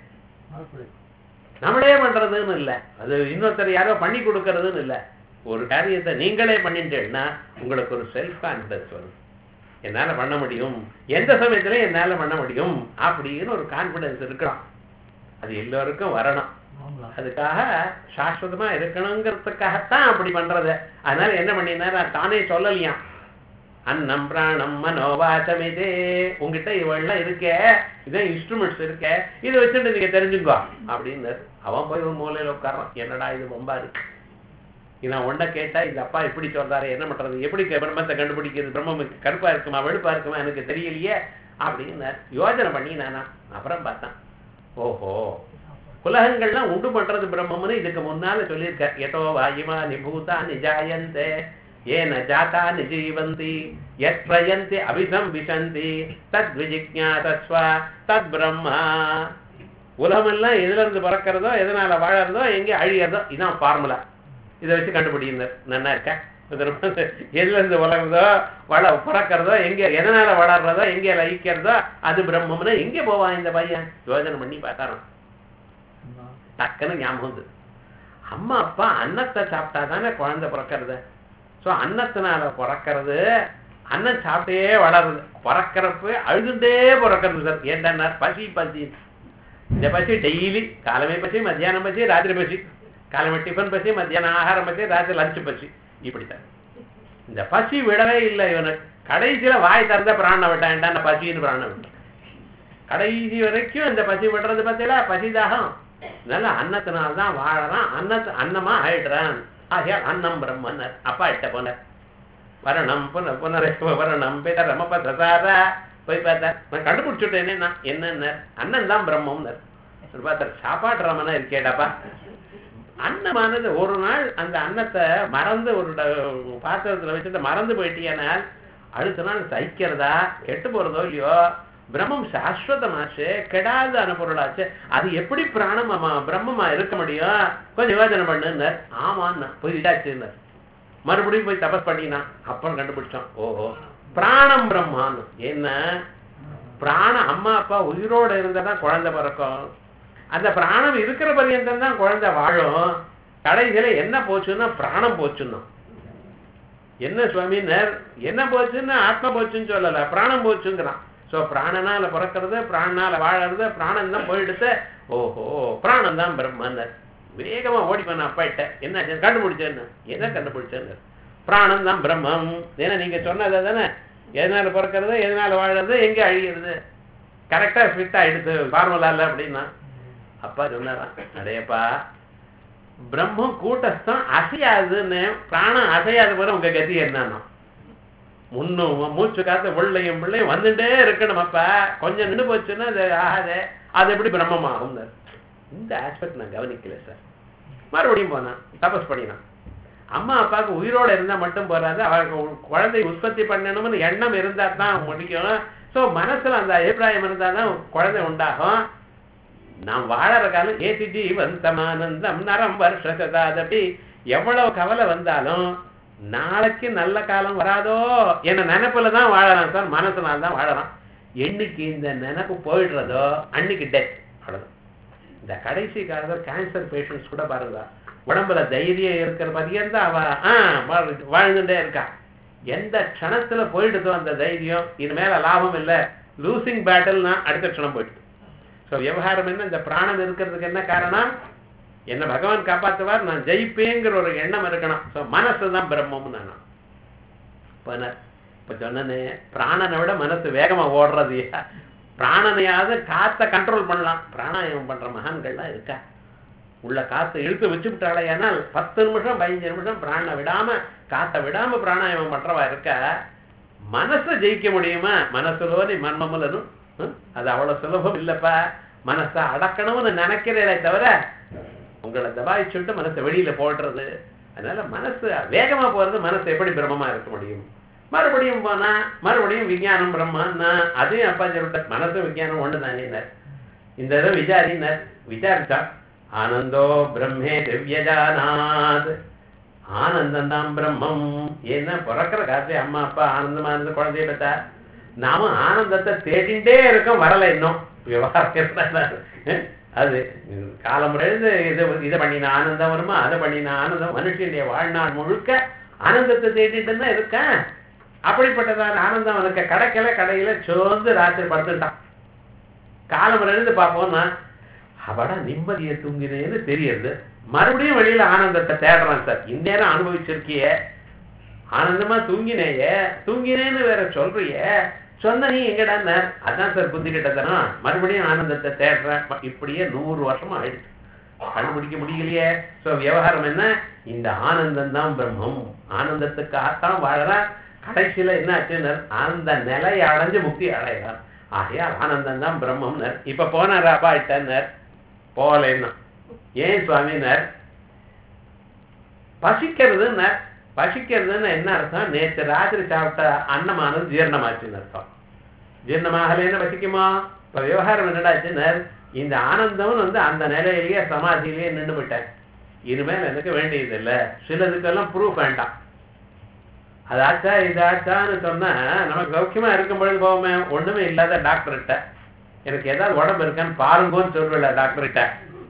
S1: நம்மளே பண்றதுன்னு இல்லை அது இன்னொருத்தர் யாரோ பண்ணி கொடுக்கறதுன்னு இல்லை ஒரு காரியத்தை நீங்களே பண்ணிட்டேன்னா உங்களுக்கு ஒரு செல்ஃப் கான்பிடன்ஸ் வரும் என்னால பண்ண முடியும் எந்த சமயத்துல என்னால பண்ண முடியும் அப்படின்னு ஒரு கான்பிடன்ஸ் இருக்கலாம் அது எல்லோருக்கும் வரணும் அதுக்காக சாஸ்வதமா இருக்கணுங்கிறதுக்காகத்தான் அப்படி பண்றது அதனால என்ன பண்ணினா தானே சொல்லலையாம் அன்னம் பிராணம் மனோவாசமிதே உங்ககிட்ட இவெல்லாம் இருக்கே இதான் இன்ஸ்ட்ருமெண்ட்ஸ் இருக்கே இதை வச்சுட்டு நீங்க தெரிஞ்சுக்கோ அப்படின்னு அவன் போய் ஒரு மூலையில உட்காரான் என்னடா இது ரொம்ப இருக்கு நான் ஒன்றை கேட்டா இந்த அப்பா இப்படி சொல்றாரு என்ன பண்றது எப்படி பிரம்மத்தை கண்டுபிடிக்கிறது பிரம்மம் கருப்பா இருக்குமா வெளுப்பா இருக்குமா எனக்கு தெரியலையே அப்படின்னு யோஜனை பண்ணி நானா அப்புறம் பார்த்தேன் ஓஹோ உலகங்கள்லாம் உண்டு பண்றது பிரம்மம்னு இதுக்கு முன்னால சொல்லியிருக்க எதோ வாயுமா நிபூதா நிஜாயந்தே ஏன ஜாதா நிஜீவந்தி யத் பிரயந்தி அபிசம் விசந்தி தத் விஜிக்ஞாதஸ்வ தத் பிரம்மா உலகமெல்லாம் எதுல இருந்து பிறக்கிறதோ எதனால வாழறதோ எங்கே அழியறதோ இதான் ஃபார்முலா இதை வச்சு கண்டுபிடிங்க நல்லா இருக்க எதுல இருந்து வளர்றதோ வள பிறக்கிறதோ எங்க எதனால வளர்றதோ எங்க லயிக்கிறதோ அது பிரம்மம்னு எங்க போவான் இந்த பையன் யோஜனை பண்ணி பார்த்தாராம் டக்குன்னு ஞாபகம் வந்து அம்மா அப்பா அன்னத்தை சாப்பிட்டா தானே குழந்தை பிறக்கிறது ஸோ அன்னத்தினால பிறக்கிறது அன்னம் சாப்பிட்டே வளருது பிறக்கிறப்ப அழுதுண்டே பிறக்கிறது சார் ஏன்டா பசி பசி இந்த பசி டெய்லி காலமே பசி மத்தியானம் பசி ராத்திரி பசி காலமே டிஃபன் பசி மத்தியானம் ஆகாரம் பசி ராத்திரி லஞ்சு பசி இப்படித்தான் இந்த பசி விடவே இல்லை இவனு கடைசியில வாய் திறந்த பிராண விட்டான்டா பசின்னு பிராண விட்டான் கடைசி வரைக்கும் இந்த பசி விடுறது பார்த்தீங்களா பசிதாகம் அதனால அன்னத்தினால்தான் வாழறான் அன்னத்து அன்னமா ஆயிடுறான் ஆகையால் அன்னம் பிரம்மன்னர் அப்பா இட்ட போனார் வரணம் புன புனரேவ வரணம் பிதரம பசாரா போய் பார்த்தார் நான் கண்டுபிடிச்சுட்டேனே நான் என்னன்னு அண்ணன் தான் பிரம்மம்னர் பார்த்தார் சாப்பாட்டு ரமனா இருக்கேடாப்பா அன்னமானது ஒரு நாள் அந்த அன்னத்தை மறந்து ஒரு பாத்திரத்துல வச்சுட்டு மறந்து போயிட்டீனால் அடுத்த நாள் சைக்கிறதா கெட்டு போறதோ இல்லையோ பிரம்மம் சாஸ்வதமாச்சு கெடாத அனுபொருளாச்சு அது எப்படி பிராணமா பிரம்மமா இருக்க முடியும் கொஞ்சம் யோஜனை பண்ணுன்னார் ஆமான்னா போய் இதாச்சுன்னார் மறுபடியும் போய் தபஸ் பண்ணினான் அப்புறம் கண்டுபிடிச்சோம் ஓஹோ பிராணம் பிரம்மான்னு என்ன பிராணம் அம்மா அப்பா உயிரோட இருந்தா தான் குழந்தை பிறக்கும் அந்த பிராணம் இருக்கிற பரியந்தம் தான் குழந்தை வாழும் கடைசியில என்ன போச்சுன்னா பிராணம் போச்சுன்னா என்ன சுவாமினர் என்ன போச்சுன்னா ஆத்மா போச்சுன்னு சொல்லல பிராணம் போச்சுங்கிறான் ஸோ பிராணனால பிறக்கிறது பிராணனால வாழறது பிராணம் தான் போயிடுத்து ஓஹோ பிராணம் தான் பிரம்மன்னர் வேகமா ஓடி பண்ண அப்பாயிட்ட என்ன கண்டுபிடிச்சேன்னு என்ன கண்டுபிடிச்சேன்னு பிராணம் தான் பிரம்மம் ஏன்னா நீங்க சொன்னது தானே எதனால பிறக்கிறது எதனால வாழறது எங்க அழிகிறது கரெக்டா ஃபிட் ஆயிடுது ஃபார்முலால அப்படின்னா அப்பா சொன்னாராம் அடையப்பா பிரம்மம் கூட்டஸ்தம் அசையாதுன்னு பிராணம் அசையாத போற உங்க கதி என்னன்னா முன்னும் மூச்சு காத்து உள்ளையும் பிள்ளையும் வந்துட்டே இருக்கணும் அப்பா கொஞ்சம் நின்று போச்சுன்னா அது ஆகாதே அது எப்படி பிரம்மமாகும் இந்த ஆஸ்பெக்ட் நான் கவனிக்கல சார் மறுபடியும் போனான் தபஸ் பண்ணினான் அம்மா அப்பாவுக்கு உயிரோட இருந்தா மட்டும் போறாது அவருக்கு குழந்தை உற்பத்தி பண்ணணும்னு எண்ணம் இருந்தா தான் முடியும் ஸோ மனசுல அந்த அபிப்பிராயம் இருந்தா தான் குழந்தை உண்டாகும் நாம் வாழற காலம் ஏசி ஜீவந்தமானந்தம் நரம் வருஷதாதபி எவ்வளவு கவலை வந்தாலும் நாளைக்கு நல்ல காலம் வராதோ என்ன நினைப்புல தான் வாழறான் சார் மனசுனால தான் வாழறான் என்னைக்கு இந்த நினைப்பு போயிடுறதோ அன்னைக்கு டெத் அவ்வளவுதான் இந்த கடைசி காலத்தில் கேன்சர் பேஷண்ட்ஸ் கூட பாருங்க உடம்புல தைரியம் இருக்கிற பரியந்தான் அவ ஆ வாழ்ந்துட்டே இருக்கா எந்த க்ஷணத்துல போயிடுதோ அந்த தைரியம் இது மேல லாபம் இல்லை லூசிங் பேட்டில்னா அடுத்த க்ஷணம் போயிடுது ஸோ விவகாரம் என்ன இந்த பிராணம் இருக்கிறதுக்கு என்ன காரணம் என்ன பகவான் காப்பாத்துவார் நான் ஜெயிப்பேங்கிற ஒரு எண்ணம் இருக்கணும் ஸோ மனசு தான் பிரம்மம்னு நான் இப்போ நான் இப்போ சொன்னனே பிராணனை விட மனசு வேகமா ஓடுறது ஏன்? பிராணனையாவது காத்தை கண்ட்ரோல் பண்ணலாம் பிராணாயாமம் பண்ற மகான்கள்லாம் இருக்கா உள்ள காத்தை இழுத்து வச்சு விட்டாலேயானால் பத்து நிமிஷம் பதினஞ்சு நிமிஷம் பிராணனை விடாம காத்தை விடாம பிராணாயாமம் பண்றவா இருக்கா மனசை ஜெயிக்க முடியுமா மனசுலோனி மன்மமுலனும் ஹம்? அது அவ்வளவு சுலபம் இல்லப்பா மனசை அடக்கணும்னு நினைக்கிறதே தவிர உங்களை தபாய்ச்சுட்டு மனசை வெளியில போடுறது அதனால மனசு வேகமா போறது மனசு எப்படி பிரம்மமா இருக்க முடியும் மறுபடியும் போனா மறுபடியும் விஞ்ஞானம் பிரம்மான்னா அதையும் அப்பா சொல்லிட்டார் மனசு விஞ்ஞானம் ஒன்று தானேனர் இந்த தடவை விசாரினார் விசாரிச்சா ஆனந்தோ பிரம்மே திவ்யஜானாத் ஆனந்தம் தான் பிரம்மம் ஏன்னா பிறக்கிற காசு அம்மா அப்பா ஆனந்தமா இருந்து குழந்தைய பெற்றா நாம ஆனந்தத்தை தேடிண்டே இருக்கோம் வரல இன்னும் விவகாரம் அது காலம் எழுந்து இது இதை பண்ணின ஆனந்தம் வருமா அதை பண்ணின ஆனந்தம் மனுஷனுடைய வாழ்நாள் முழுக்க ஆனந்தத்தை தேடிட்டு தான் இருக்கேன் அப்படிப்பட்டதான ஆனந்தம் அவனுக்கு கிடைக்கல கடையில சோர்ந்து ராத்திரி படுத்துட்டான் காலம் எழுந்து பார்ப்போம்னா அவடா நிம்மதியை தூங்கினேன்னு தெரியுது மறுபடியும் வெளியில ஆனந்தத்தை தேடுறான் சார் இந்நேரம் அனுபவிச்சிருக்கியே ஆனந்தமா தூங்கினேயே தூங்கினேன்னு வேற சொல்றியே சொன்ன நீ எங்கடா அதான் சார் புத்தி கிட்டத்தனம் மறுபடியும் ஆனந்தத்தை தேடுறேன் இப்படியே நூறு வருஷமா ஆயிடுச்சு கண்டுபிடிக்க முடியலையே சோ விவகாரம் என்ன இந்த ஆனந்தம் தான் பிரம்மம் ஆனந்தத்துக்காகத்தான் வாழறான் கடைசியில என்ன ஆச்சுன்னு அந்த நிலையை அடைஞ்சு முக்தி அடைகிறான் ஆகையால் ஆனந்தம் தான் பிரம்மம்னர் இப்ப போனார் அப்பா இட்டனர் போகலைன்னா ஏன் சுவாமினர் பசிக்கிறதுன்னு பசிக்கிறதுன்னு என்ன அர்த்தம் நேற்று ராத்திரி சாப்பிட்ட அன்னமானது ஜீரணமாச்சுன்னு அர்த்தம் ஜீரணமாகலைன்னு பசிக்குமா இப்ப விவகாரம் என்னடாச்சுனர் இந்த ஆனந்தம்னு வந்து அந்த நிலையிலேயே சமாதியிலேயே நின்று விட்டேன் இனிமேல் எனக்கு வேண்டியது இல்லை சிலதுக்கெல்லாம் ப்ரூஃப் வேண்டாம் அது ஆச்சா இது ஆச்சான்னு சொன்னா நமக்கு சௌக்கியமா இருக்கும் பொழுது போவோமே ஒண்ணுமே இல்லாத டாக்டர்கிட்ட எனக்கு ஏதாவது உடம்பு இருக்கான்னு பாருங்கன்னு சொல்லுவேல டாக்டர்கிட்ட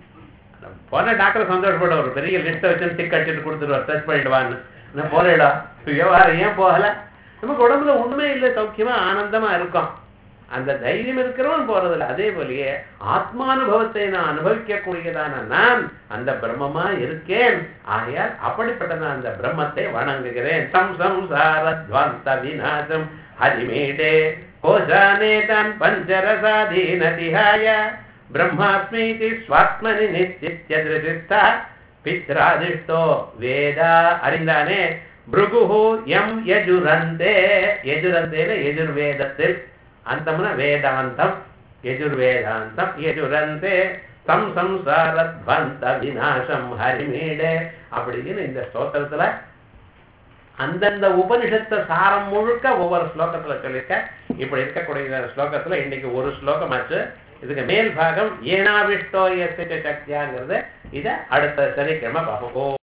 S1: போன டாக்டர் சந்தோஷப்பட ஒரு பெரிய லிஸ்ட்டை வச்சு டிக் அடிச்சுட்டு கொடுத்துருவார் சர்ச் பண்ணிடுவான்னு நான் போறேடா விவகாரம் ஏன் போகல நமக்கு உடம்புல உண்மை இல்லை சௌக்கியமா ஆனந்தமா இருக்கும் அந்த தைரியம் இருக்கிறவன் போறதில்ல அதே போலயே ஆத்மானுபவத்தை நான் அனுபவிக்கக்கூடியதான நான் அந்த பிரம்மமா இருக்கேன் ஆகையால் அப்படிப்பட்ட அந்த பிரம்மத்தை வணங்குகிறேன் சம் சம்சாரத்வந்த விநாசம் ஹரிமேடே கோஷானே தான் பஞ்சரசாதீனதிஹாய பிரம்மாஸ்மீதி ஸ்வாத்மனி நித்திய திருசித்தா பித்ராதிஷ்டோ வேதா அறிந்தானே பிருகுஹு எம் யஜுரந்தே யஜுரந்தேன எஜுர்வேதத்தில் அந்தம்னா வேதாந்தம் யஜுர்வேதாந்தம் யஜுரந்தே தம் சம்சாரத்வந்த விநாசம் ஹரிமீடே அப்படின்னு இந்த ஸ்தோத்திரத்துல அந்தந்த உபனிஷத்த சாரம் முழுக்க ஒவ்வொரு ஸ்லோகத்துல சொல்லியிருக்க இப்படி இருக்கக்கூடிய ஸ்லோகத்துல இன்னைக்கு ஒரு ஸ்லோகம் ஆச்சு இதுக்கு மேல் பாகம் ஏனாவிஷ்டோ எஸ்ய சக்தியாங்கிறது இதை அடுத்த சனிக்கிழமை பார்ப்போம்